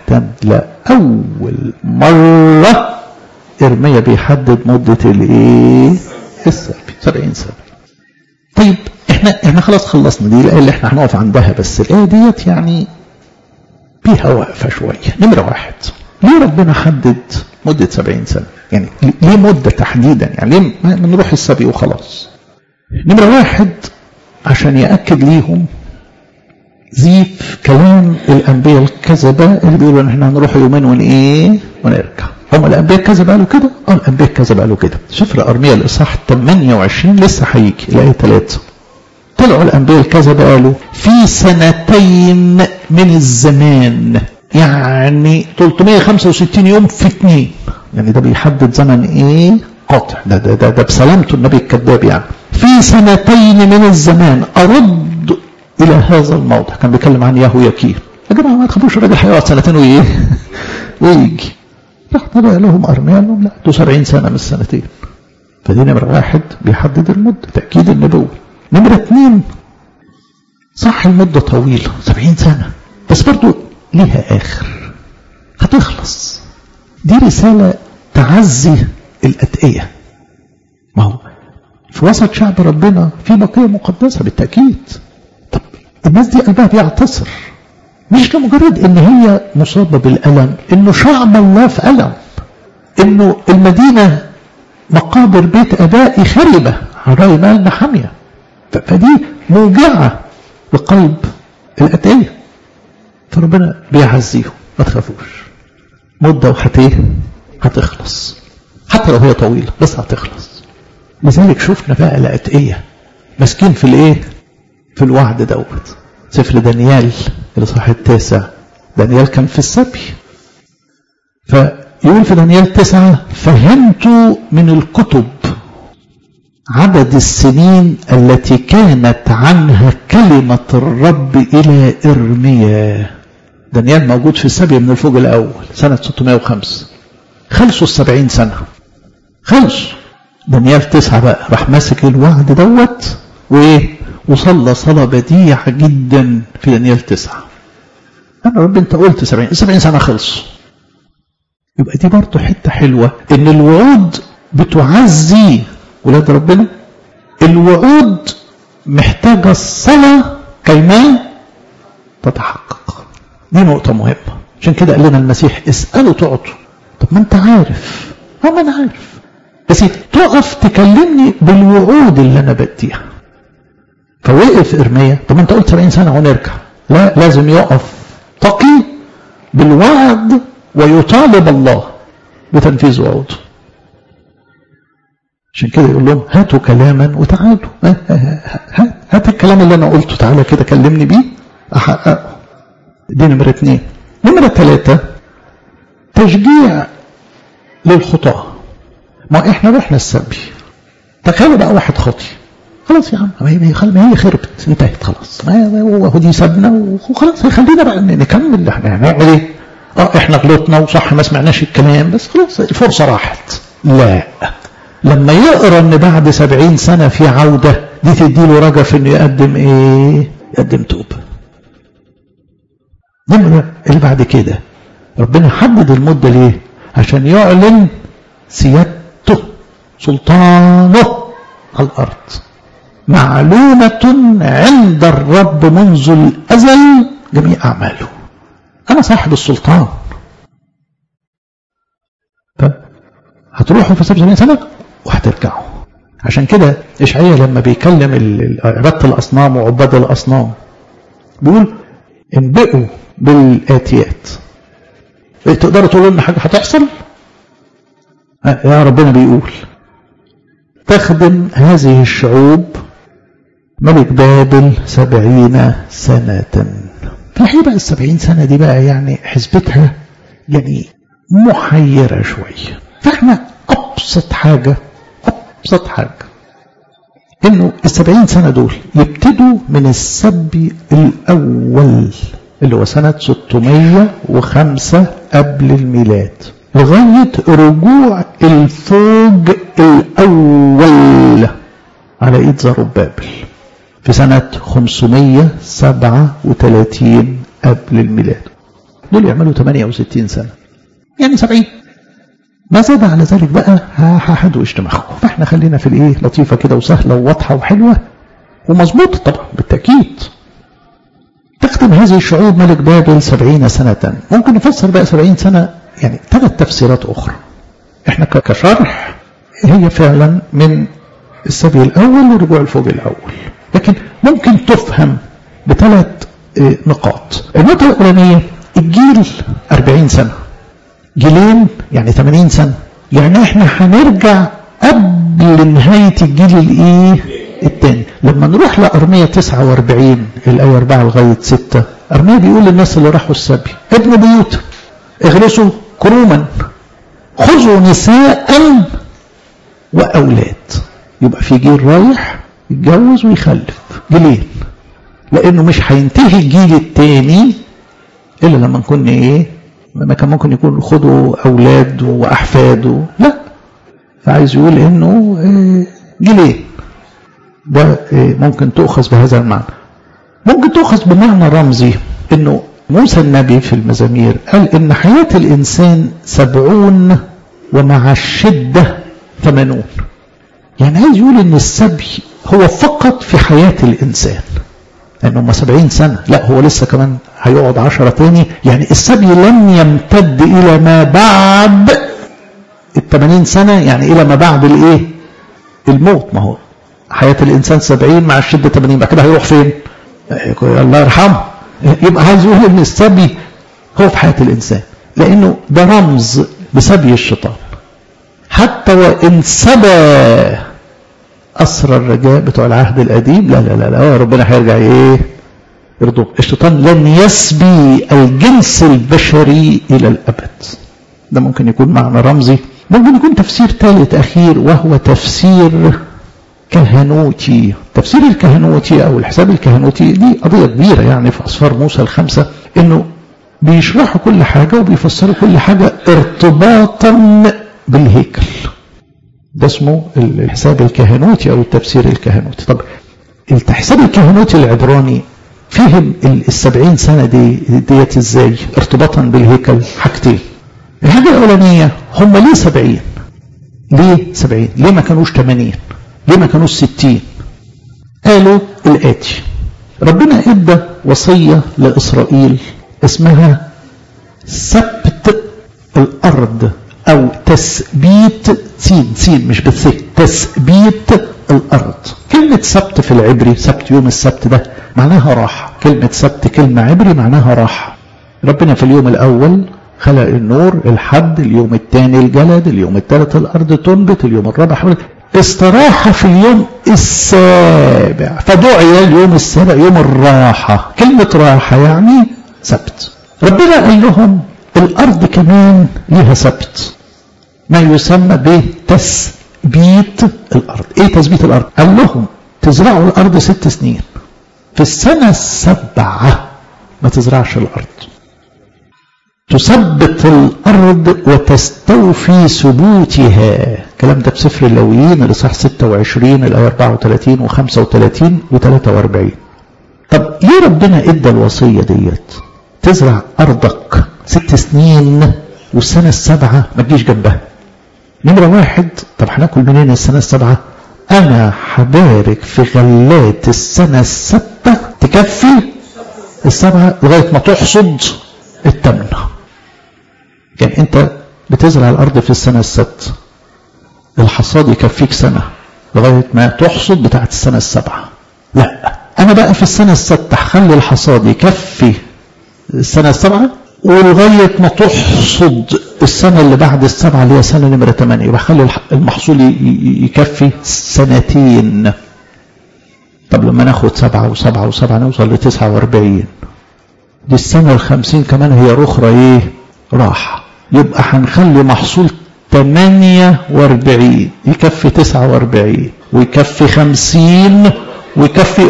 Speaker 1: لأول مرة إرميا بيحدد مدة الإيه؟ السبع سبعين سنة طيب احنا احنا خلاص خلصنا دي الآية اللي احنا هنقف عندها بس الآية ديت يعني فيها وقفة شوية نمرة واحد ليه ربنا حدد مدة سبعين سنة يعني ليه مدة تحديدا يعني ليه ما نروح السبي وخلاص نمرة واحد عشان يأكد ليهم زيف كلام الأنبياء الكذبة اللي بيقولوا إن إحنا هنروح يومين ون إيه ونرجع هم الأنبياء الكذبة قالوا كده؟ اه الأنبياء الكذبة قالوا كده سفر أرميا الإصحاح 28 لسه هيجي الآية 3 طلعوا الأنبياء الكذبة قالوا في سنتين من الزمان يعني 365 يوم في اثنين يعني ده بيحدد زمن ايه قاطع ده ده ده, ده بسلامته النبي الكذاب يعني في سنتين من الزمان أرد إلى هذا الموضع كان بيتكلم عن ياهو يكير يا جماعة ما تخافوش الراجل هيقعد سنتين وإيه ويجي راح طلع لهم أرميا لهم لا ده 70 سنة من السنتين فدي نمرة واحد بيحدد المدة تأكيد النبوة نمرة اثنين صح المدة طويلة 70 سنة بس برضو ليها آخر هتخلص دي رسالة تعزي الأتقية ما هو في وسط شعب ربنا في بقية مقدسة بالتأكيد طب الناس دي قلبها بيعتصر مش لمجرد ان هي مصابة بالألم انه شعب الله في ألم انه المدينة مقابر بيت أبائي خربة على رأي مال حامية فدي موجعة لقلب الأتقية فربنا بيعزيهم ما تخافوش مدة وحتيه هتخلص حتى لو هي طويلة بس هتخلص لذلك شفنا بقى الأتقية ماسكين في الايه في الوعد دوت سفر دانيال الإصحاح التاسع دانيال كان في السبي فيقول في دانيال تسعة فهمت من الكتب عدد السنين التي كانت عنها كلمة الرب إلى إرميا دانيال موجود في السبي من الفوج الأول سنة 605 خلصوا السبعين سنة خلصوا دانيال تسعة بقى راح ماسك الوعد دوت وإيه وصلى صلاة بديعة جدا في دانيال تسعة أنا رب أنت قلت سبعين السبعين سنة خلصوا يبقى دي برضه حتة حلوة إن الوعود بتعزي ولاد ربنا الوعود محتاجة الصلاة كيما تتحقق دي نقطة مهمة عشان كده قال لنا المسيح اسألوا تعطوا طب ما انت عارف اه ما انا عارف بس تقف تكلمني بالوعود اللي انا بديها فوقف ارميا طب ما انت قلت 70 سنة ونرجع لا لازم يقف تقي بالوعد ويطالب الله بتنفيذ وعوده عشان كده يقول لهم هاتوا كلاما وتعالوا هات, هات الكلام اللي انا قلته تعالى كده كلمني بيه احققه دي نمرة اثنين نمرة ثلاثة تشجيع للخطاة ما احنا رحنا السبي تخيل بقى واحد خاطي خلاص يا عم ما هي ما هي خربت انتهت خلاص ما هو دي سابنا وخلاص خلينا بقى نكمل احنا هنعمل ايه؟ اه احنا غلطنا وصح ما سمعناش الكلام بس خلاص الفرصه راحت لا لما يقرا ان بعد سبعين سنه في عوده دي تديله رجا في انه يقدم ايه؟ يقدم توبه. نمرة اللي بعد كده ربنا حدد المدة ليه؟ عشان يعلن سيادته سلطانه على الأرض معلومة عند الرب منذ الأزل جميع أعماله أنا صاحب السلطان هتروحوا في سبع سنة وهترجعوا عشان كده إشعياء لما بيكلم عبادة الأصنام وعباد الأصنام بيقول انبئوا بالآتيات تقدروا تقولوا إن حاجة هتحصل يا ربنا بيقول تخدم هذه الشعوب ملك بابل سبعين سنة فالحقيقة بقى السبعين سنة دي بقى يعني حسبتها يعني محيرة شوية فاحنا أبسط حاجة أبسط حاجة إنه السبعين سنة دول يبتدوا من السبي الأول اللي هو سنة 605 قبل الميلاد لغاية رجوع الفوج الأول على إيد زربابل في سنة 537 قبل الميلاد دول يعملوا 68 سنة يعني 70 ما زاد على ذلك بقى هحدوش دماغكم فاحنا خلينا في الايه لطيفة كده وسهلة وواضحة وحلوة ومظبوطة طبعا بالتأكيد تختم هذه الشعوب ملك بابل سبعين سنة ممكن نفسر بقى سبعين سنة يعني ثلاث تفسيرات أخرى احنا كشرح هي فعلا من السبي الأول ورجوع الفوج الأول لكن ممكن تفهم بثلاث نقاط النقطة الأولانية الجيل 40 سنة جيلين يعني 80 سنة يعني احنا هنرجع قبل نهاية الجيل الايه الثاني لما نروح لأرمية 49 الآية 4 لغاية 6 أرمية بيقول للناس اللي راحوا السبي ابنوا بيوتا اغرسوا كروما خذوا نساء وأولاد يبقى في جيل رايح يتجوز ويخلف جيلين لأنه مش هينتهي الجيل الثاني إلا لما نكون إيه ما كان ممكن يكون خدوا أولاد وأحفاد لا فعايز يقول إنه جيلين ده ممكن تؤخذ بهذا المعنى ممكن تؤخذ بمعنى رمزي إنه موسى النبي في المزامير قال إن حياة الإنسان سبعون ومع الشدة ثمانون يعني عايز يقول إن السبي هو فقط في حياة الإنسان لأنه هم سبعين سنة لا هو لسه كمان هيقعد عشرة تاني يعني السبي لن يمتد إلى ما بعد الثمانين سنة يعني إلى ما بعد الإيه الموت ما هو حياة الإنسان سبعين مع الشدة ثمانين بعد كده هيروح فين الله يرحمه يبقى عايز يقول إن السبي هو في حياة الإنسان لأنه ده رمز بسبي الشيطان حتى وإن سبى أسر الرجاء بتوع العهد القديم لا لا لا, لا ربنا هيرجع إيه يرضوه الشيطان لن يسبي الجنس البشري إلى الأبد ده ممكن يكون معنى رمزي ممكن يكون تفسير ثالث أخير وهو تفسير كهنوتي تفسير الكهنوتي أو الحساب الكهنوتي دي قضية كبيرة يعني في أسفار موسى الخمسة إنه بيشرحوا كل حاجة وبيفسروا كل حاجة ارتباطا بالهيكل ده اسمه الحساب الكهنوتي او التفسير الكهنوتي طب الحساب الكهنوتي العبراني فهم السبعين سنة دي ديت ازاي ارتباطا بالهيكل حاجتين الحاجة الأولانية هم ليه سبعين ليه سبعين ليه ما كانوش تمانين ليه ما كانوش ستين قالوا الآتي ربنا ادى وصية لإسرائيل اسمها سبت الأرض أو تثبيت سين سين مش بالث تثبيت الأرض كلمة سبت في العبري سبت يوم السبت ده معناها راحة كلمة سبت كلمة عبري معناها راحة ربنا في اليوم الأول خلق النور الحد اليوم الثاني الجلد اليوم الثالث الأرض تنبت اليوم الرابع حمل استراحة في اليوم السابع فدعي اليوم السابع يوم الراحة كلمة راحة يعني سبت ربنا قال لهم الأرض كمان ليها سبت ما يسمى بتثبيت الأرض إيه تثبيت الأرض قال لهم تزرعوا الأرض ست سنين في السنة السبعة ما تزرعش الأرض تثبت الأرض وتستوفي ثبوتها الكلام ده بسفر اللويين الإصحاح 26 الآية 34 و35 و43 طب ليه ربنا ادى الوصية ديت تزرع أرضك ست سنين والسنة السابعة ما تجيش جنبها نمرة واحد طب هناكل منين السنة السابعة أنا هبارك في غلات السنة الستة تكفي السبعة لغاية ما تحصد التمنة يعني أنت بتزرع الأرض في السنة الست الحصاد يكفيك سنة لغاية ما تحصد بتاعت السنة السبعة لا أنا بقى في السنة الستة هخلي الحصاد يكفي السنة السبعة ولغاية ما تحصد السنة اللي بعد السبعة اللي هي سنة نمرة 8 يبقى خلي المحصول يكفي سنتين طب لما ناخد سبعة وسبعة وسبعة نوصل لتسعة واربعين دي السنة الخمسين كمان هي أخرى إيه راحة يبقى هنخلي محصول 48 يكفي 49 ويكفي 50 ويكفي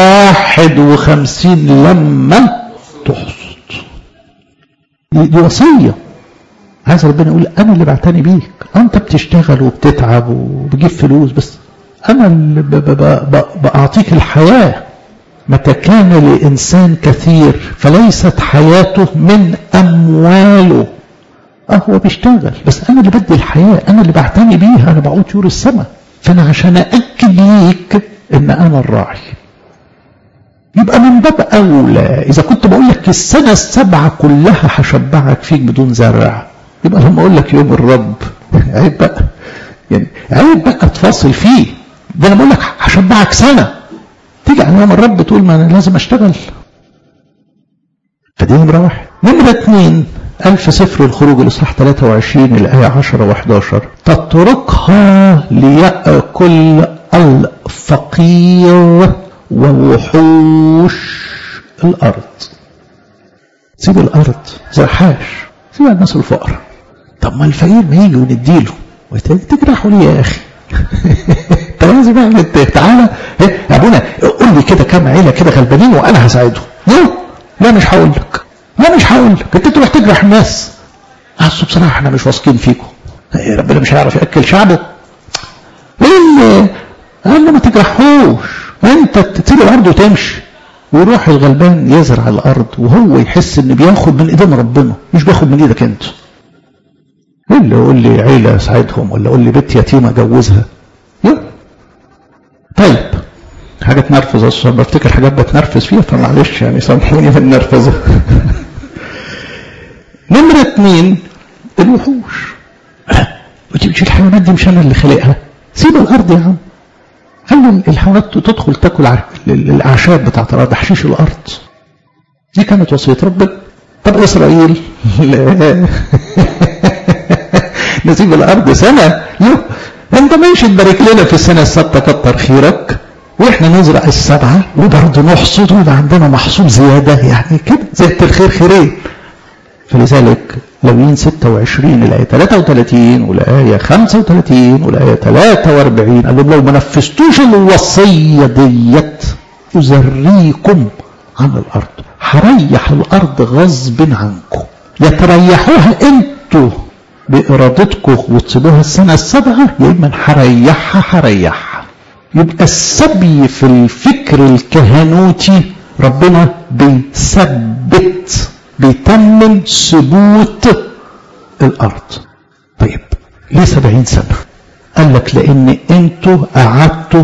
Speaker 1: 51 لما تحصد دي, دي وصية عايز ربنا يقول أنا اللي بعتني بيك أنت بتشتغل وبتتعب وبتجيب فلوس بس أنا اللي ب ب ب بأعطيك الحياة متى كان لإنسان كثير فليست حياته من أمواله اه هو بيشتغل بس انا اللي بدي الحياه انا اللي بعتني بيها انا بعود طيور السماء فانا عشان ااكد ليك ان انا الراعي يبقى من باب اولى اذا كنت بقول لك السنه السبعه كلها هشبعك فيك بدون زرع يبقى لما اقول لك يوم الرب عيب بقى يعني عيب بقى تفاصل فيه ده انا بقول لك هشبعك سنه تيجي على يوم الرب تقول ما انا لازم اشتغل فدي نمره واحد نمره اثنين قال في سفر الخروج الإصحاح 23 الآية 10 و11 تتركها ليأكل الفقير ووحوش الأرض سيب الأرض زرحاش سيب الناس الفقراء طب ما الفقير ما يجي ونديله تجرحوا ليه يا أخي انت لازم اعمل تعالى يا ابونا قول لي كده كام عيله كده غلبانين وانا هساعدهم لا لا مش هقول لك لا مش هقول لك انت تروح تجرح الناس اصل بصراحه احنا مش واثقين فيكم ربنا مش هيعرف ياكل شعبه ايه اللي قال له ما تجرحوش انت تسيب الارض وتمشي ويروح الغلبان يزرع الارض وهو يحس ان بياخد من ايدين ربنا مش بياخد من ايدك انت اللي يقول لي عيله اساعدهم ولا يقول لي بنت يتيمه اجوزها طيب حاجه تنرفز اصلا بفتكر حاجات بتنرفز فيها فمعلش يعني سامحوني في النرفزه نمرة اتنين الوحوش مش الحيوانات دي مش انا اللي خلقها سيب الارض يا عم خلي الحيوانات تدخل تاكل الاعشاب بتاعت الارض حشيش الارض دي كانت وصيه ربنا طب اسرائيل لا نسيب الارض سنه يو انت ماشي تبارك لنا في السنه السادسه كتر خيرك واحنا نزرع السبعه وبرضه نحصد ويبقى عندنا محصول زياده يعني كده زياده الخير خيرين فلذلك لوين 26 الآية 33 والآية 35 والآية 43 قال لهم لو ما نفذتوش الوصية ديت أزريكم عن الأرض هريح الأرض غصب عنكم يا تريحوها انتوا بإرادتكم وتسيبوها السنة السابعة يا إما هريحها هريحها يبقى السبي في الفكر الكهنوتي ربنا بيثبت بيتمم ثبوت الارض طيب ليه سبعين سنة قال لك لان انتوا قعدتوا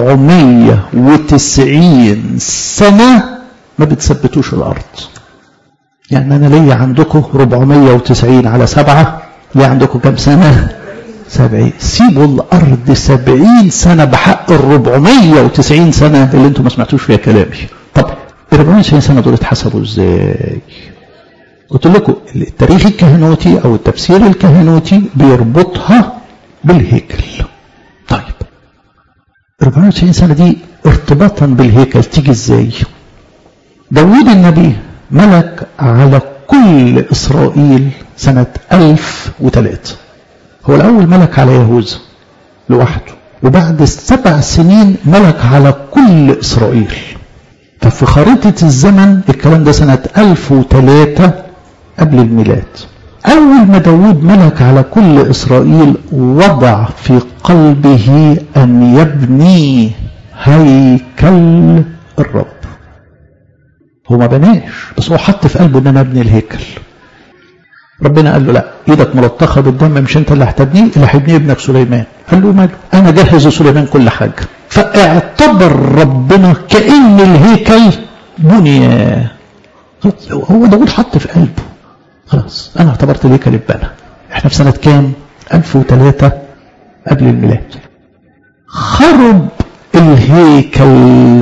Speaker 1: 490 سنة ما بتثبتوش الارض يعني انا ليا عندكم 490 على سبعة ليه عندكم كم سنة سبعين سيبوا الارض سبعين سنة بحق ال 490 سنة اللي انتوا ما سمعتوش فيها كلامي طب ال 490 سنة دول اتحسبوا ازاي قلت لكم التاريخ الكهنوتي او التفسير الكهنوتي بيربطها بالهيكل طيب 94 سنة دي ارتباطا بالهيكل تيجي ازاي داود النبي ملك على كل اسرائيل سنة 1003 هو الاول ملك على يهوذا لوحده وبعد السبع سنين ملك على كل اسرائيل ففي خريطة الزمن الكلام ده سنة 1003 قبل الميلاد أول ما داود ملك على كل إسرائيل وضع في قلبه أن يبني هيكل الرب هو ما بناش بس هو حط في قلبه ان انا ابني الهيكل ربنا قال له لا ايدك ملطخه بالدم مش انت اللي هتبنيه اللي هيبنيه ابنك سليمان قال له ماله انا جهز سليمان كل حاجه فاعتبر ربنا كان الهيكل بني هو داود حط في قلبه خلاص انا اعتبرت الهيكل اتبنى احنا في سنه كام 1003 قبل الميلاد خرب الهيكل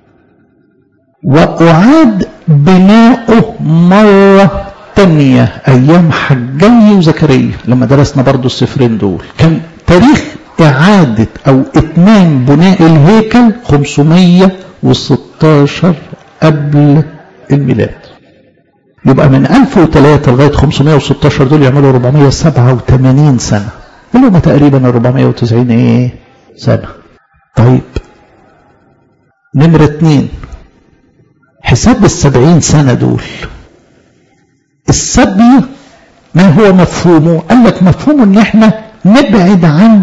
Speaker 1: وأعاد بناؤه مرة تانية أيام حجي وزكريا لما درسنا برضو السفرين دول كان تاريخ إعادة أو إتمام بناء الهيكل 516 قبل الميلاد يبقى من 1003 لغاية 516 دول يعملوا 487 سنة اللي هم تقريبا 490 ايه سنة طيب نمرة اتنين حساب السبعين سنة دول السبي ما هو مفهومه قال لك مفهومه ان احنا نبعد عن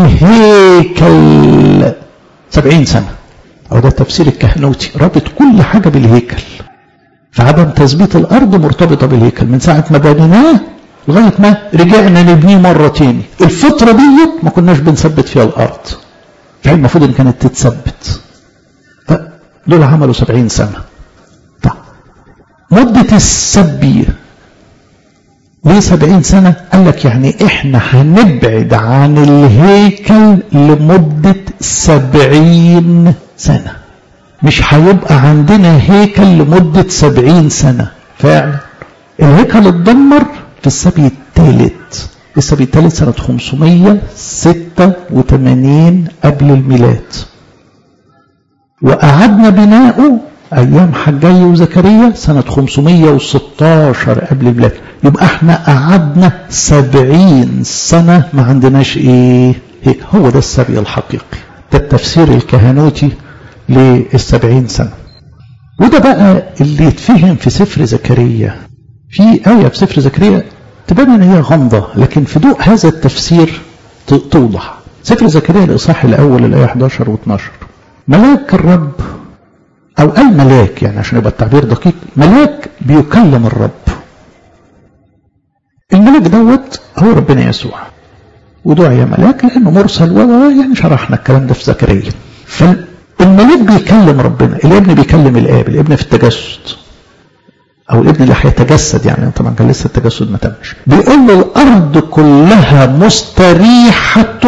Speaker 1: الهيكل سبعين سنة او ده التفسير الكهنوتي رابط كل حاجة بالهيكل فعدم تثبيت الارض مرتبطة بالهيكل من ساعة ما بنيناه لغاية ما رجعنا نبنيه مرة تاني الفترة ديت ما كناش بنثبت فيها الارض يعني المفروض ان كانت تتثبت دول عملوا سبعين سنة طيب مدة السبي ليه سبعين سنة قال لك يعني احنا هنبعد عن الهيكل لمدة سبعين سنة مش هيبقى عندنا هيكل لمدة سبعين سنة فعلا الهيكل اتدمر في السبي الثالث السبي الثالث سنة 586 قبل الميلاد وأعدنا بناؤه أيام حجي وزكريا سنة 516 قبل الميلاد يبقى احنا قعدنا 70 سنة ما عندناش ايه هيك هو ده السبي الحقيقي ده التفسير الكهنوتي للسبعين سنة وده بقى اللي يتفهم في سفر زكريا في آية في سفر زكريا تبان ان هي غامضة لكن في ضوء هذا التفسير توضح سفر زكريا الإصحاح الأول الآية 11 و12 ملاك الرب أو قال ملاك يعني عشان يبقى التعبير دقيق ملاك بيكلم الرب الملاك دوت هو ربنا يسوع ودعي ملاك لأنه مرسل ويعني شرحنا الكلام ده في زكريا فالملاك بيكلم ربنا الابن بيكلم الآب الابن في التجسد أو الابن اللي هيتجسد يعني طبعا كان لسه التجسد ما تمش بيقول له الأرض كلها مستريحة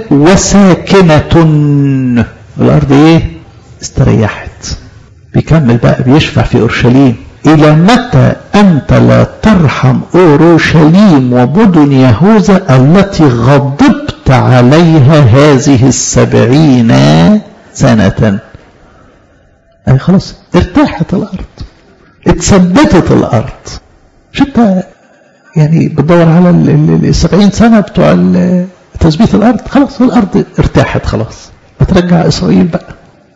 Speaker 1: وساكنة الأرض إيه؟ استريحت بيكمل بقى بيشفع في أورشليم إلى متى أنت لا ترحم أورشليم ومدن يهوذا التي غضبت عليها هذه السبعين سنة أي خلاص ارتاحت الأرض اتثبتت الأرض مش أنت يعني بتدور على السبعين سنة بتوع تثبيت الأرض خلاص الأرض ارتاحت خلاص بترجع إسرائيل بقى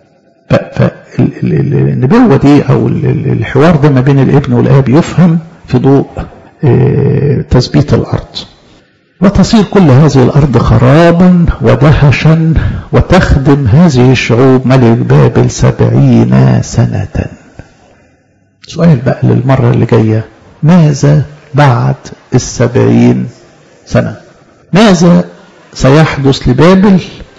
Speaker 1: فالنبوة دي أو الحوار ده ما بين الابن والآب يفهم في ضوء تثبيت الأرض وتصير كل هذه الأرض خرابا ودهشا وتخدم هذه الشعوب ملك بابل سبعين سنة سؤال بقى للمرة اللي جاية ماذا بعد السبعين سنة ماذا سيحدث لبابل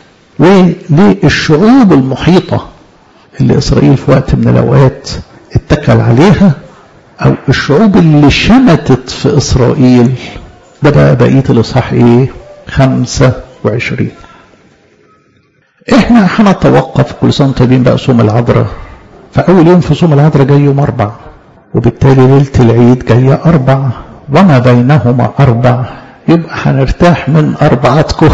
Speaker 1: وللشعوب المحيطة اللي إسرائيل في وقت من الأوقات اتكل عليها أو الشعوب اللي شمتت في إسرائيل ده بقى بقية الإصحاح إيه؟ 25 إحنا هنتوقف كل سنة طيبين بقى صوم العذراء فأول يوم في صوم العذراء جاي يوم أربع وبالتالي ليلة العيد جاية أربع وما بينهما أربع يبقى هنرتاح من أربعتكم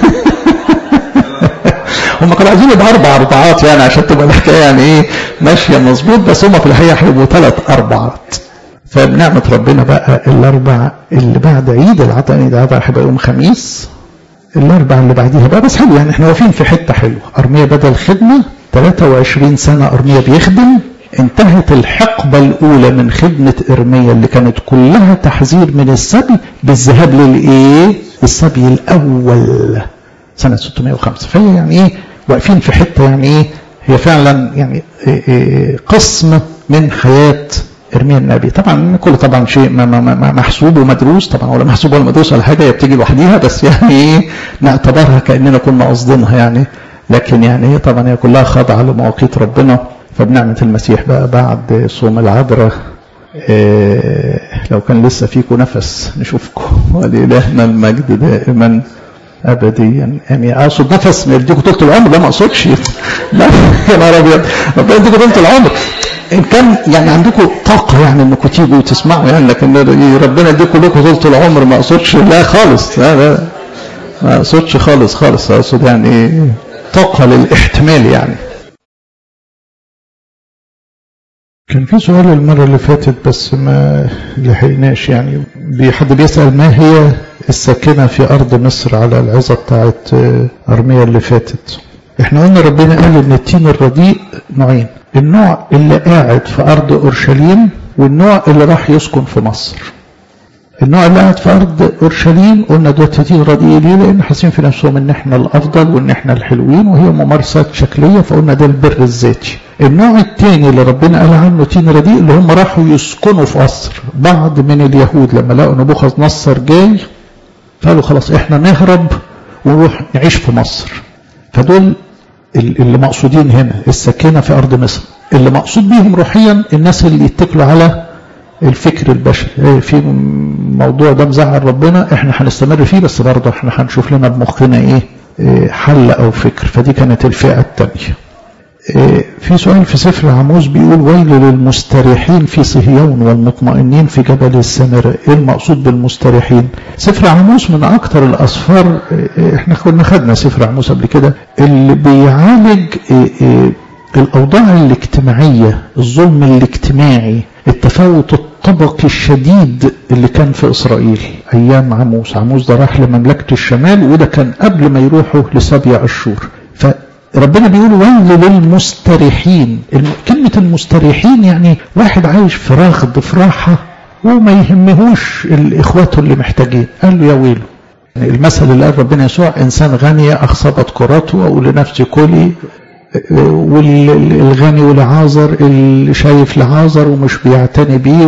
Speaker 1: هم كانوا عايزين يبقى اربع اربعات يعني عشان تبقى الحكايه يعني ايه ماشيه مظبوط بس هم في الحقيقه هيبقوا ثلاث اربعات فبنعمه ربنا بقى الاربع اللي بعد عيد العطاء عيد العطاء هيبقى يوم خميس الاربع اللي بعديها بقى بس حلو يعني احنا واقفين في حته حلوه ارميه بدل خدمه 23 سنه ارميه بيخدم انتهت الحقبة الأولى من خدمة إرميا اللي كانت كلها تحذير من السبي بالذهاب للإيه؟ السبي الأول سنة 605 فهي يعني إيه واقفين في حتة يعني إيه هي فعلا يعني إيه إيه قسم من حياة إرميا النبي طبعا كل طبعا شيء محسوب ومدروس طبعا ولا محسوب ولا مدروس ولا حاجة هي بتيجي لوحديها بس يعني إيه نعتبرها كأننا كنا قاصدينها يعني لكن يعني هي طبعا هي كلها خاضعة لمواقيت ربنا فبنعمة المسيح بقى بعد صوم العذراء إيه لو كان لسه فيكم نفس نشوفكم ولإلهنا المجد دائما ابديا امين اقصد نفس يديكوا طول العمر ده ما اقصدش لا يا نهار ابيض ربنا يديكوا طول العمر ان كان يعني عندكم طاقه يعني انكم تيجوا وتسمعوا يعني لكن ربنا يديكوا لكم طول العمر ما اقصدش لا خالص لا لا ما اقصدش خالص خالص اقصد يعني طاقه للاحتمال يعني كان في سؤال المرة اللي فاتت بس ما لحقناش يعني حد بيسأل ما هي الساكنة في أرض مصر على العظة بتاعت أرمية اللي فاتت احنا قلنا ربنا قال ان التين الرديء نوعين النوع اللي قاعد في أرض أورشليم والنوع اللي راح يسكن في مصر النوع اللي قاعد في أرض أورشليم قلنا دول تين رديء ليه لأن حاسين في نفسهم ان احنا الأفضل وان احنا الحلوين وهي ممارسات شكلية فقلنا ده البر الذاتي النوع الثاني اللي ربنا قال عنه تين رديء اللي هم راحوا يسكنوا في مصر بعض من اليهود لما لقوا نبوخذ نصر جاي قالوا خلاص احنا نهرب ونروح نعيش في مصر فدول اللي مقصودين هنا السكينة في أرض مصر اللي مقصود بيهم روحيا الناس اللي يتكلوا على الفكر البشري في الموضوع ده مزعل ربنا احنا هنستمر فيه بس برضه احنا هنشوف لنا بمخنا ايه حل او فكر فدي كانت الفئة الثانية في سؤال في سفر عموس بيقول ويل للمستريحين في صهيون والمطمئنين في جبل السامرة ايه المقصود بالمستريحين سفر عموس من اكتر الاسفار احنا كنا خدنا سفر عموس قبل كده اللي بيعالج الاوضاع الاجتماعية الظلم الاجتماعي التفاوت الطبقي الشديد اللي كان في اسرائيل ايام عموس عموس ده راح لمملكة الشمال وده كان قبل ما يروحوا لسبع اشهر ف ربنا بيقول ويل للمستريحين كلمة المستريحين يعني واحد عايش في رغد في راحة وما يهمهوش اخواته اللي محتاجين قال له يا ويله المثل اللي قال ربنا يسوع انسان غني اخصبت كراته او لنفسي كلي والغني والعازر اللي شايف لعازر ومش بيعتني بيه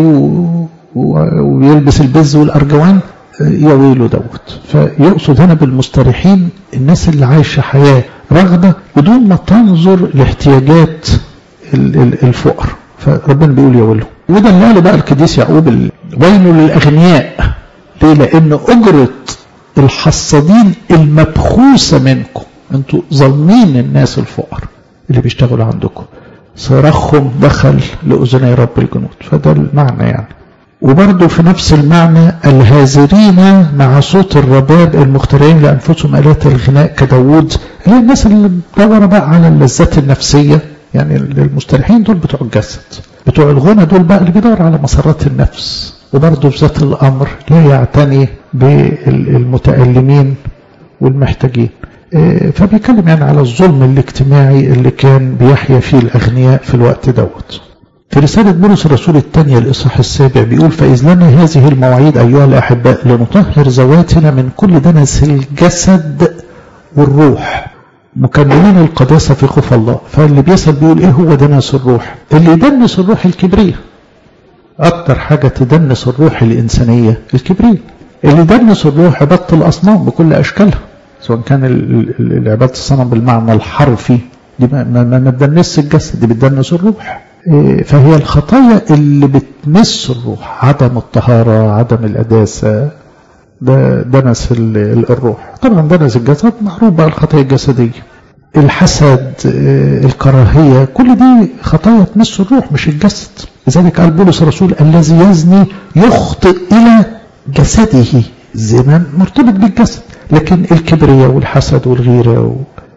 Speaker 1: ويلبس البز والارجوان يا ويله دوت فيقصد هنا بالمستريحين الناس اللي عايشه حياه رغبة بدون ما تنظر لاحتياجات الفقر فربنا بيقول يا ويله وده اللي قاله بقى القديس يعقوب ويل للأغنياء ليه لأن أجرة الحصادين المبخوسة منكم انتوا ظالمين الناس الفقر اللي بيشتغلوا عندكم صراخهم دخل لأذني رب الجنود فده المعنى يعني وبرضه في نفس المعنى الهازرين مع صوت الرباب المخترعين لأنفسهم آلات الغناء كداوود اللي الناس اللي بتدور بقى على اللذات النفسية يعني المستريحين دول بتوع الجسد بتوع الغنى دول بقى اللي بيدور على مسارات النفس وبرضه في ذات الأمر لا يعتني بالمتألمين والمحتاجين فبيتكلم يعني على الظلم الاجتماعي اللي كان بيحيا فيه الأغنياء في الوقت دوت في رسالة بولس الرسول الثانية الإصحاح السابع بيقول فإذ لنا هذه المواعيد أيها الأحباء لنطهر ذواتنا من كل دنس الجسد والروح مكملين القداسة في خوف الله فاللي بيسأل بيقول إيه هو دنس الروح اللي يدنس الروح الكبرية أكتر حاجة تدنس الروح الإنسانية الكبرية اللي يدنس الروح عبادة الأصنام بكل أشكالها سواء كان عبادة الصنم بالمعنى الحرفي دي ما, ما, ما تدنس الجسد دي بتدنس الروح فهي الخطايا اللي بتمس الروح عدم الطهارة عدم القداسة ده دنس الروح طبعا دنس الجسد معروف بقى الخطايا الجسدية الحسد الكراهية كل دي خطايا تمس الروح مش الجسد لذلك قال بولس الرسول الذي يزني يخطئ إلى جسده الزنا مرتبط بالجسد لكن الكبرياء والحسد والغيرة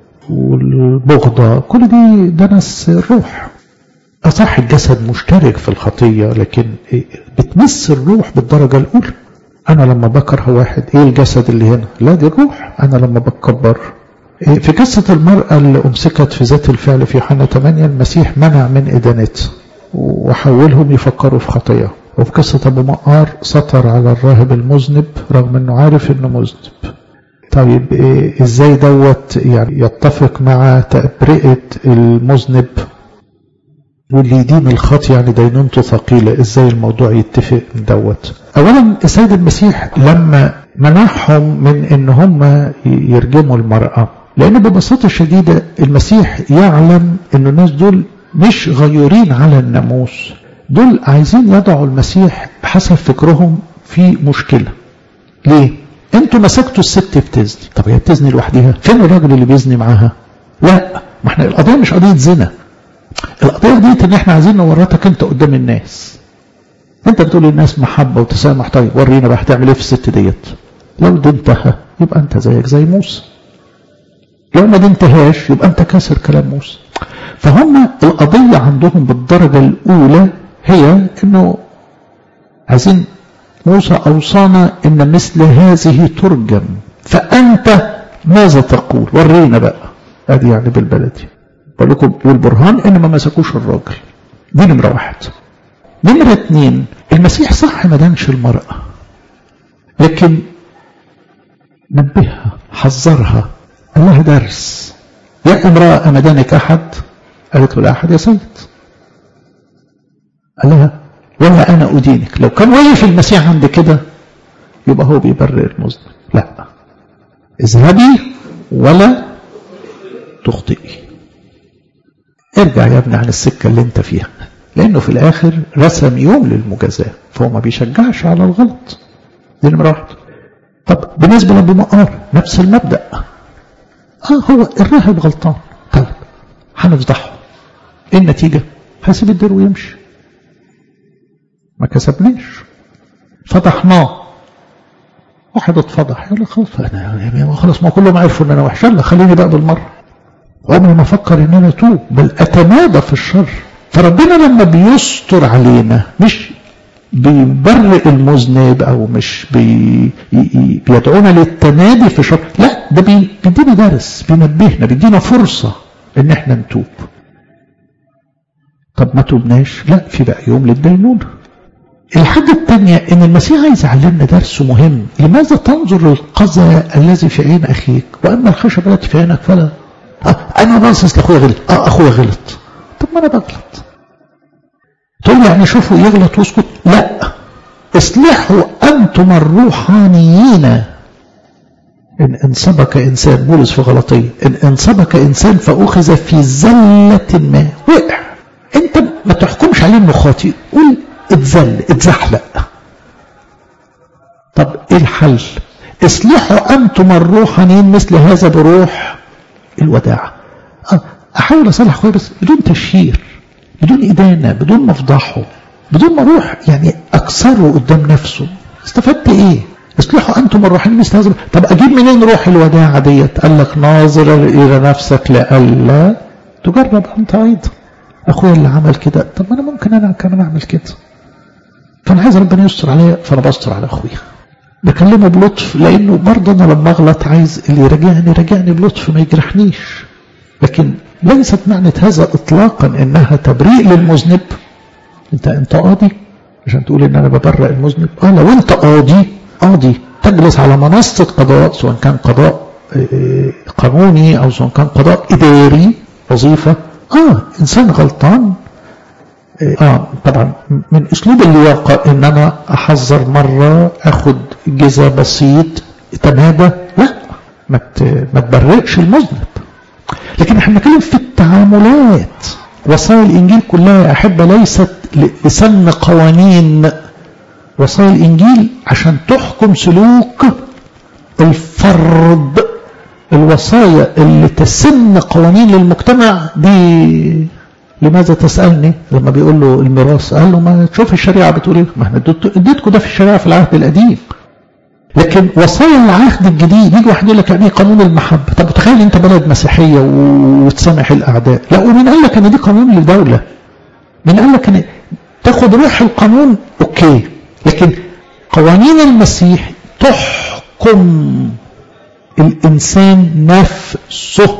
Speaker 1: والبغضة كل دي دنس الروح أصح الجسد مشترك في الخطية لكن بتمس الروح بالدرجة الأولى أنا لما بكره واحد إيه الجسد اللي هنا لا دي الروح أنا لما بتكبر في قصة المرأة اللي أمسكت في ذات الفعل في حنا 8 المسيح منع من إدانتها وحولهم يفكروا في خطية وفي قصة أبو مقار سطر على الراهب المذنب رغم أنه عارف أنه مذنب طيب إيه إزاي دوت يعني يتفق مع تبرئة المذنب واللي يدين الخط يعني دينونته ثقيلة ازاي الموضوع يتفق من دوت اولا السيد المسيح لما منعهم من ان هم يرجموا المرأة لان ببساطة شديدة المسيح يعلم ان الناس دول مش غيورين على الناموس دول عايزين يضعوا المسيح بحسب فكرهم في مشكلة ليه انتوا مسكتوا الست بتزني طب هي بتزني لوحدها فين الراجل اللي بيزني معاها لا ما احنا القضية مش قضية زنا القضية ديت ان احنا عايزين نورطك انت قدام الناس انت بتقول للناس محبة وتسامح طيب ورينا بقى هتعمل ايه في الست ديت لو دينتها يبقى انت زيك زي موسى لو ما دنتهاش يبقى انت كسر كلام موسى فهم القضية عندهم بالدرجة الأولى هي انه عايزين موسى أوصانا ان مثل هذه ترجم فأنت ماذا تقول ورينا بقى ادي يعني بالبلدي بقول لكم والبرهان ان ما مسكوش الراجل دي نمرة واحد نمرة اتنين المسيح صح ما دانش المرأة لكن نبهها حذرها قال لها درس يا امرأة أمدانك أحد قالت له لا أحد يا سيد قال لها ولا أنا أدينك لو كان واقف المسيح عند كده يبقى هو بيبرر المذنب لا اذهبي ولا تخطئي ارجع يا ابني عن السكة اللي انت فيها لأنه في الآخر رسم يوم للمجازاة فهو ما بيشجعش على الغلط دي نمرة واحدة طب بالنسبة لأبو مقار نفس المبدأ اه هو الراهب غلطان طيب هنفضحه ايه النتيجة هسيب الدير ويمشي ما كسبناش فضحناه واحد اتفضح يقول لك خلاص انا خلاص ما كلهم عرفوا ان انا وحش يلا خليني بقى بالمره عمري ما افكر ان انا اتوب بل اتمادى في الشر فربنا لما بيستر علينا مش بيبرئ المذنب او مش بي بيدعونا للتمادي في الشر لا ده بيدينا درس بينبهنا بيدينا فرصه ان احنا نتوب طب ما توبناش لا في بقى يوم للدينونه الحاجة الثانية ان المسيح عايز يعلمنا درس مهم لماذا تنظر للقذى الذي في عين اخيك واما الخشب التي في عينك فلا آه انا باصص لاخويا غلط اه اخويا غلط طب ما انا بغلط تقول يعني شوفوا يغلط واسكت لا اصلحوا انتم الروحانيين ان انصبك انسان بولس في غلطيه ان انصبك انسان فاخذ في زله ما وقع انت ما تحكمش عليه انه خاطئ قول اتذل اتزحلق طب ايه الحل اصلحوا انتم الروحانيين مثل هذا بروح الوداعة أه احاول اصلح اخويا بس بدون تشهير بدون ادانة بدون ما افضحه بدون ما اروح يعني اكسره قدام نفسه استفدت ايه اصلحوا انتم الروحانيين مثل هذا طب اجيب منين روح الوداعة ديت قال لك ناظرا الى نفسك لئلا تجرب انت ايضا اخويا اللي عمل كده طب ما انا ممكن انا كمان اعمل كده فانا عايز ربنا يستر عليا فانا بستر على اخويا بكلمه بلطف لانه برضه انا لما اغلط عايز اللي يراجعني يراجعني بلطف ما يجرحنيش لكن ليست معنى هذا اطلاقا انها تبريء للمذنب انت انت قاضي عشان تقول ان انا ببرئ المذنب اه لو انت قاضي قاضي تجلس على منصه قضاء سواء كان قضاء قانوني او سواء كان قضاء اداري وظيفه اه انسان غلطان اه طبعا من اسلوب اللياقه ان انا احذر مره اخد جزء بسيط تمادى لا ما ما تبرئش المذنب لكن احنا بنتكلم في التعاملات وصايا الانجيل كلها يا احبه ليست لسن قوانين وصايا الانجيل عشان تحكم سلوك الفرد الوصايا اللي تسن قوانين للمجتمع دي لماذا تسألني لما بيقول له الميراث قال له ما تشوف الشريعة بتقول ايه ما احنا اديتكم ده في الشريعة في العهد القديم لكن وصايا العهد الجديد يجي واحد يقول لك يعني قانون المحبة طب تخيل انت بلد مسيحية وتسامح الاعداء لا ومين قال لك ان دي قانون للدولة مين قال لك ان تاخد روح القانون اوكي لكن قوانين المسيح تحكم الانسان نفسه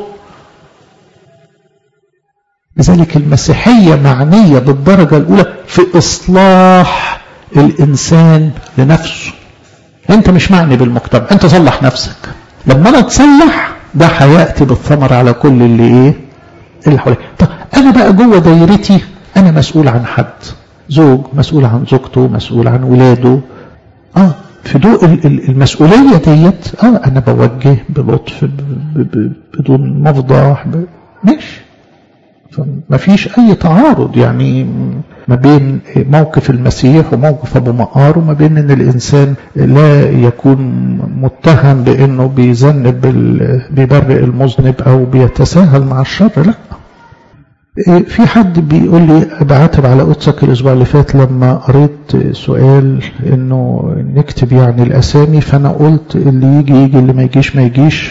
Speaker 1: لذلك المسيحية معنية بالدرجة الأولى في إصلاح الإنسان لنفسه أنت مش معني بالمجتمع أنت صلح نفسك لما أنا أتصلح ده هيأتي بالثمر على كل اللي إيه اللي حواليه طب أنا بقى جوه دايرتي أنا مسؤول عن حد زوج مسؤول عن زوجته مسؤول عن ولاده آه في ضوء المسؤولية ديت آه أنا بوجه بلطف بدون مفضح ماشي فما فيش أي تعارض يعني ما بين موقف المسيح وموقف أبو مقار وما بين أن الإنسان لا يكون متهم بأنه بيذنب بيبرئ المذنب أو بيتساهل مع الشر لا في حد بيقول لي بعاتب على قدسك الأسبوع اللي فات لما قريت سؤال إنه نكتب يعني الأسامي فأنا قلت اللي يجي يجي اللي ما يجيش ما يجيش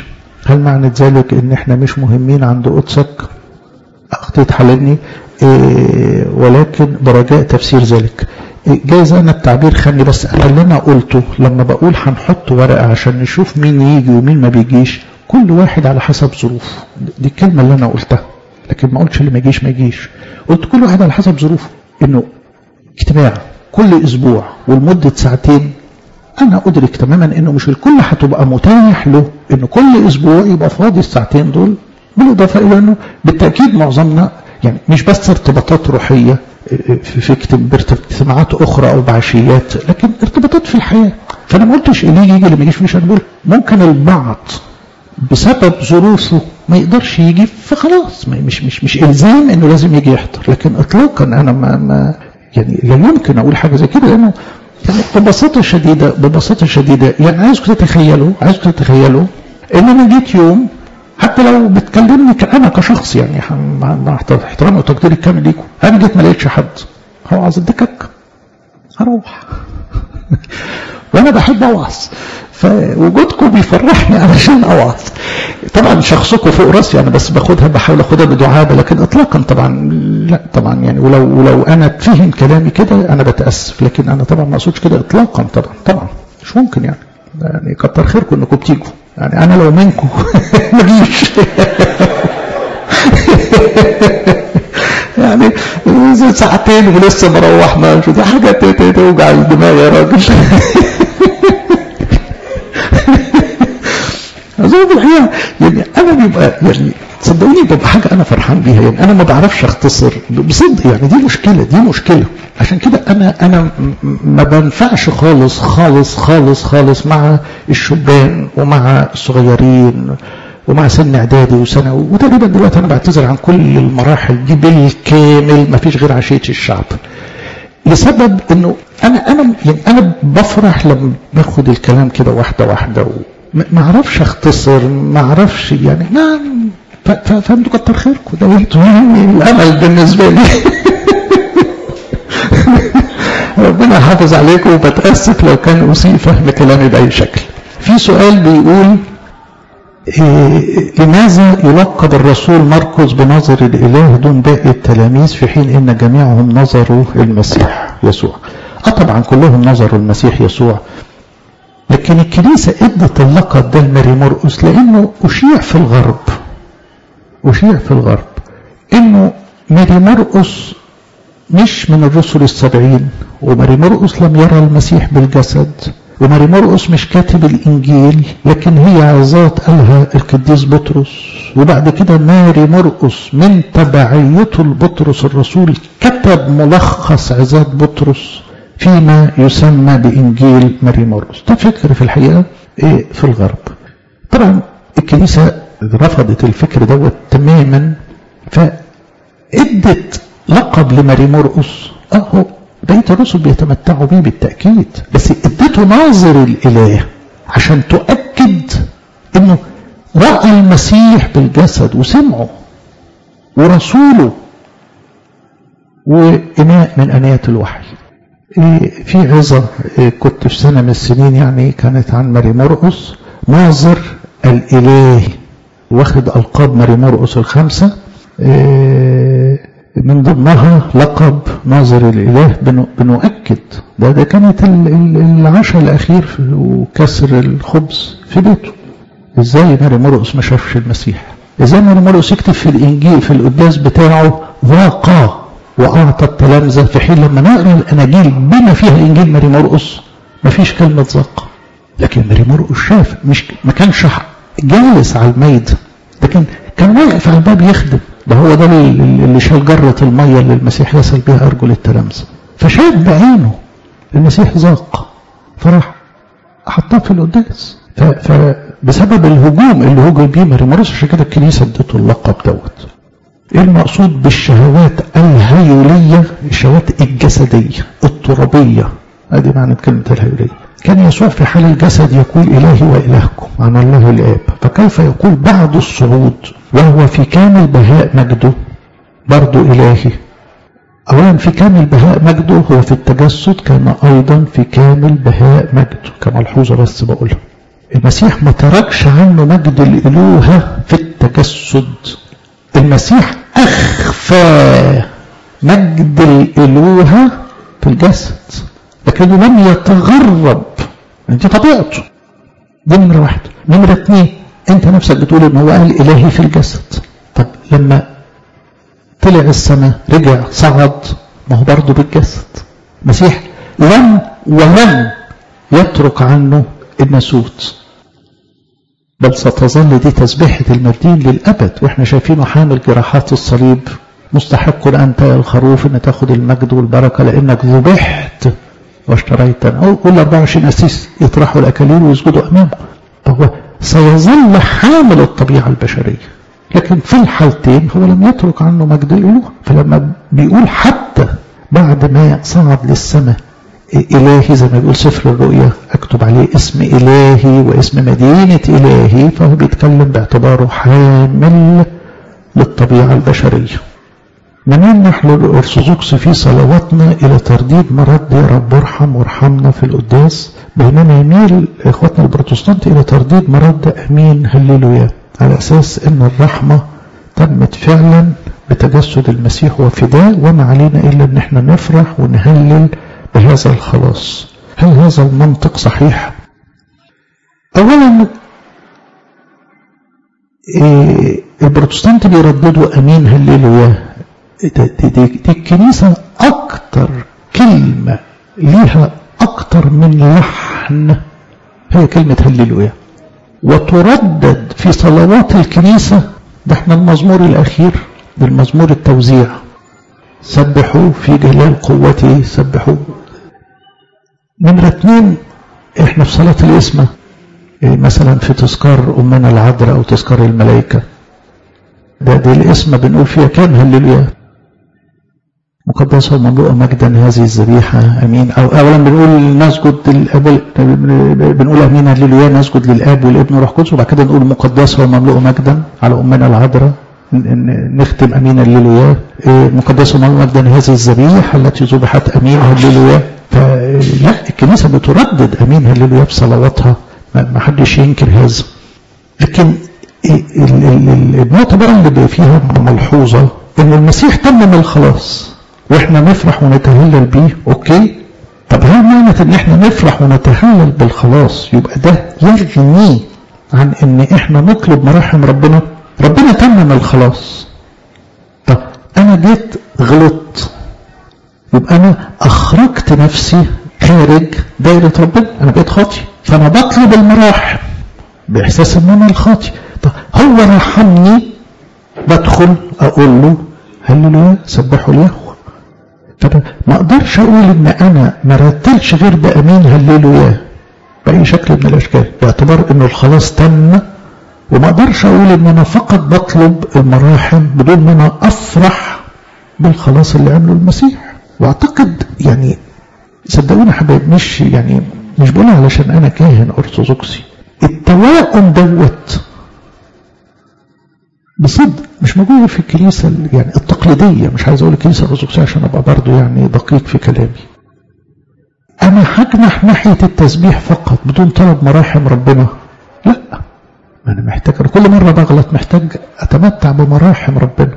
Speaker 1: هل معنى ذلك ان احنا مش مهمين عند قدسك اختي تحللني إيه ولكن برجاء تفسير ذلك إيه جايز انا التعبير خلني بس انا اللي انا قلته لما بقول هنحط ورقه عشان نشوف مين يجي ومين ما بيجيش كل واحد على حسب ظروفه دي الكلمه اللي انا قلتها لكن ما قلتش اللي ما يجيش ما يجيش قلت كل واحد على حسب ظروفه انه اجتماع كل اسبوع ولمده ساعتين انا ادرك تماما انه مش الكل هتبقى متاح له انه كل اسبوع يبقى فاضي الساعتين دول بالاضافه الى انه بالتاكيد معظمنا يعني مش بس ارتباطات روحيه في اجتماعات اخرى او بعشيات لكن ارتباطات في الحياه فانا ما قلتش اللي يجي يجي اللي ما يجيش مش هنقول ممكن البعض بسبب ظروفه ما يقدرش يجي فخلاص مش مش مش الزام انه لازم يجي يحضر لكن اطلاقا انا ما, ما يعني لا يمكن اقول حاجه زي كده لانه يعني ببساطه شديده ببساطه شديده يعني عايزكم تتخيلوا عايزكم تتخيلوا ان انا جيت يوم حتى لو بتكلمني انا كشخص يعني مع احترامي وتقديري الكامل ليكم انا جيت ما لقيتش حد هوعظ الدكك هروح وانا بحب اوعظ فوجودكم بيفرحني علشان اوعظ طبعا شخصكم فوق راسي انا بس باخدها بحاول اخدها بدعابه لكن اطلاقا طبعا لا طبعا يعني ولو ولو انا اتفهم كلامي كده انا بتاسف لكن انا طبعا ما اقصدش كده اطلاقا طبعا طبعا مش ممكن يعني يعني كتر خيركم انكم بتيجوا يعني انا لو منكم ما جيش يعني ساعتين ولسه مروح ما دي حاجه توجع الدماغ يا راجل أظن الحقيقة يعني أنا بيبقى يعني صدقوني ببقى حاجة أنا فرحان بيها يعني أنا ما بعرفش أختصر بصدق يعني دي مشكلة دي مشكلة عشان كده أنا أنا ما بنفعش خالص خالص خالص خالص مع الشبان ومع الصغيرين ومع سن اعدادي وثانوي وتقريبا دلوقتي انا بعتذر عن كل المراحل دي بالكامل ما فيش غير عشيه الشعب لسبب انه انا انا يعني انا بفرح لما باخد الكلام كده واحده واحده ما اعرفش اختصر ما اعرفش يعني نعم فانتوا كتر خيركم ده انتوا الامل بالنسبه لي ربنا يحافظ عليكم وبتاسف لو كان اسيء فهم كلامي باي شكل في سؤال بيقول إيه لماذا يلقب الرسول مرقس بنظر الاله دون باقي التلاميذ في حين ان جميعهم نظروا المسيح يسوع اه طبعا كلهم نظروا المسيح يسوع لكن الكنيسة ادت اللقب ده لماري مرقس لانه اشيع في الغرب اشيع في الغرب انه ماري مرقس مش من الرسل السبعين وماري مرقس لم يرى المسيح بالجسد وماري مرقس مش كاتب الانجيل لكن هي عظات قالها القديس بطرس وبعد كده ماري مرقس من تبعيته لبطرس الرسول كتب ملخص عظات بطرس فيما يسمى بانجيل ماري مرقس ده فكر في الحقيقه ايه في الغرب طبعا الكنيسه رفضت الفكر دوت تماما فادت لقب لماري مرقس اهو بقية الرسل بيتمتعوا بيه بالتأكيد بس اديته ناظر الإله عشان تؤكد انه رأى المسيح بالجسد وسمعه ورسوله وإناء من أنيات الوحي في عظة كنت في سنة من السنين يعني كانت عن ماري مرقس ناظر الإله واخد ألقاب ماري مرقس الخمسة من ضمنها لقب ناظر الإله بنؤكد ده ده كانت العشاء الأخير وكسر الخبز في بيته إزاي ماري مرقس ما شافش المسيح إزاي ماري مرقس يكتب في الإنجيل في القداس بتاعه ذاق وأعطى التلامذة في حين لما نقرأ الأناجيل بما فيها إنجيل ماري مرقس ما فيش كلمة ذاق لكن ماري مرقس شاف مش ما كانش جالس على الميد لكن كان واقف على الباب يخدم ده هو ده اللي شال جرة المية اللي المسيح يصل بها أرجل التلامذة فشاف بعينه المسيح ذاق فراح حطاه في القداس فبسبب الهجوم اللي هجم بيه ماري مرقس عشان كده الكنيسة ادته اللقب دوت ايه المقصود بالشهوات الهيولية الشهوات الجسدية الترابية ادي معنى كلمة الهيولية كان يسوع في حال الجسد يقول إلهي وإلهكم عن الله الآب فكيف يقول بعد الصعود وهو في كامل بهاء مجده برضو إلهي أولا في كامل بهاء مجده هو في التجسد كان أيضا في كامل بهاء مجده كملحوظة بس بقولها المسيح ما تركش عنه مجد الالوهه في التجسد المسيح اخفى مجد الالوهه في الجسد لكنه لم يتغرب دي طبيعته دي نمره واحده نمره اثنين انت نفسك بتقول ان هو قال الهي في الجسد طب لما طلع السماء رجع صعد ما هو برضه بالجسد المسيح لم ولن يترك عنه الناسوت بل ستظل دي تسبيحة المردين للأبد وإحنا شايفينه حامل جراحات الصليب مستحق أنت يا الخروف أن تاخد المجد والبركة لأنك ذبحت واشتريتنا أو كل 24 أسيس يطرحوا الأكاليل ويسجدوا أمامه فهو سيظل حامل الطبيعة البشرية لكن في الحالتين هو لم يترك عنه مجد الألوهة فلما بيقول حتى بعد ما صعد للسماء إلهي زي ما بيقول سفر الرؤيا أكتب عليه اسم إلهي واسم مدينة إلهي فهو بيتكلم باعتباره حامل للطبيعة البشرية منين نحن الأرثوذكس في صلواتنا إلى ترديد مرد يا رب ارحم وارحمنا في القداس بينما يميل إخواتنا البروتستانت إلى ترديد مرد أمين هللويا على أساس أن الرحمة تمت فعلا بتجسد المسيح وفداء وما علينا إلا أن احنا نفرح ونهلل بهذا الخلاص هل هذا المنطق صحيح اولا إيه البروتستانت بيرددوا امين هللويا دي, دي, دي, دي الكنيسة اكتر كلمة ليها اكتر من لحن هي كلمة هللويا وتردد في صلوات الكنيسة ده احنا المزمور الاخير بالمزمور التوزيع سبحوا في جلال قوته سبحوا نمرة اتنين احنا في صلاة الاسمة مثلا في تذكار أمنا العذراء أو تذكار الملائكة ده دي الاسمة بنقول فيها كام هللويا مقدسة ومملوءة مجدا هذه الذبيحة أمين أو أولا بنقول نسجد للأب بنقول أمين هللويا نسجد للأب والابن والروح القدس وبعد كده نقول مقدسة ومملوءة مجدا على أمنا العذراء نختم أمين هللويا مقدسة ومملوءة مجدا هذه الذبيحة التي ذبحت أمين هللويا فلا الكنيسة بتردد أمين هللويا بصلواتها ما حدش ينكر هذا لكن النقطة بقى اللي فيها ملحوظة إن المسيح تمم الخلاص وإحنا نفرح ونتهلل بيه أوكي طب هل معنى إن إحنا نفرح ونتهلل بالخلاص يبقى ده يغني عن إن إحنا نطلب مراحم ربنا ربنا تمم الخلاص طب أنا جيت غلطت يبقى أنا أخرجت نفسي خارج دايرة ربنا أنا بقيت خاطي فأنا بطلب المراحم بإحساس إن أنا الخاطي طب هو رحمني بدخل أقول له هللويا سبحوا اليهوه فأنا ما أقدرش أقول إن أنا ما رتلش غير بأمين هللويا بأي شكل من الأشكال باعتبار إنه الخلاص تم وما أقدرش أقول إن أنا فقط بطلب المراحم بدون ما أنا أفرح بالخلاص اللي عمله المسيح واعتقد يعني صدقوني حبايب مش يعني مش بقولها علشان انا كاهن ارثوذكسي التوائم دوت بصدق مش موجود في الكنيسة يعني التقليدية مش عايز اقول الكنيسة الارثوذكسية عشان ابقى برضه يعني دقيق في كلامي انا هجنح ناحية التسبيح فقط بدون طلب مراحم ربنا لا انا محتاج أنا كل مرة بغلط محتاج اتمتع بمراحم ربنا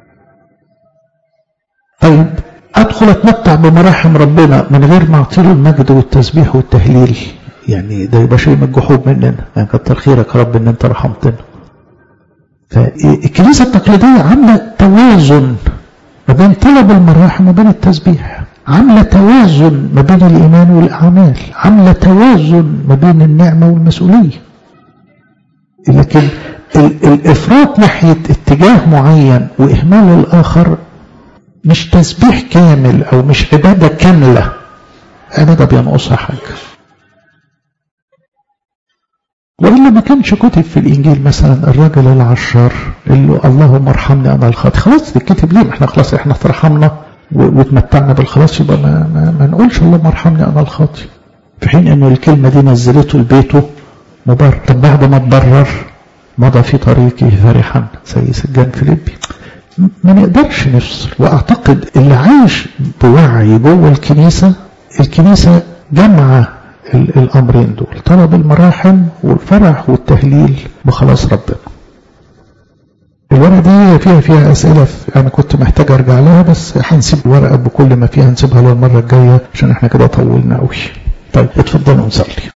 Speaker 1: طيب ادخل اتمتع بمراحم ربنا من غير ما اعطي له المجد والتسبيح والتهليل يعني ده يبقى شيء من الجحود مننا يعني كتر خيرك يا رب ان انت رحمتنا فالكنيسه التقليديه عامله توازن ما بين طلب المراحم وبين التسبيح عامله توازن ما بين الايمان والاعمال عامله توازن ما بين النعمه والمسؤوليه لكن الافراط ناحيه اتجاه معين واهمال الاخر مش تسبيح كامل او مش عبادة كاملة عبادة بينقصها حاجة وإلا ما كانش كتب في الإنجيل مثلا الرجل العشار اللي له اللهم ارحمني أنا الخاطئ خلاص تتكتب ليه ما احنا خلاص احنا فرحمنا واتمتعنا بالخلاص يبقى ما, ما, ما نقولش اللهم ارحمني أنا الخاطئ في حين أنه الكلمة دي نزلته لبيته مبرر طب بعد ما تبرر مضى في طريقه فرحا زي سجان فيليبي ما نقدرش نفصل واعتقد اللي عايش بوعي جوه الكنيسة الكنيسة جمع الأمرين دول طلب المراحم والفرح والتهليل بخلاص ربنا الورقة دي فيها فيها أسئلة أنا كنت محتاج أرجع لها بس هنسيب الورقة بكل ما فيها نسيبها للمرة الجاية عشان احنا كده طولنا قوي طيب اتفضلوا نصلي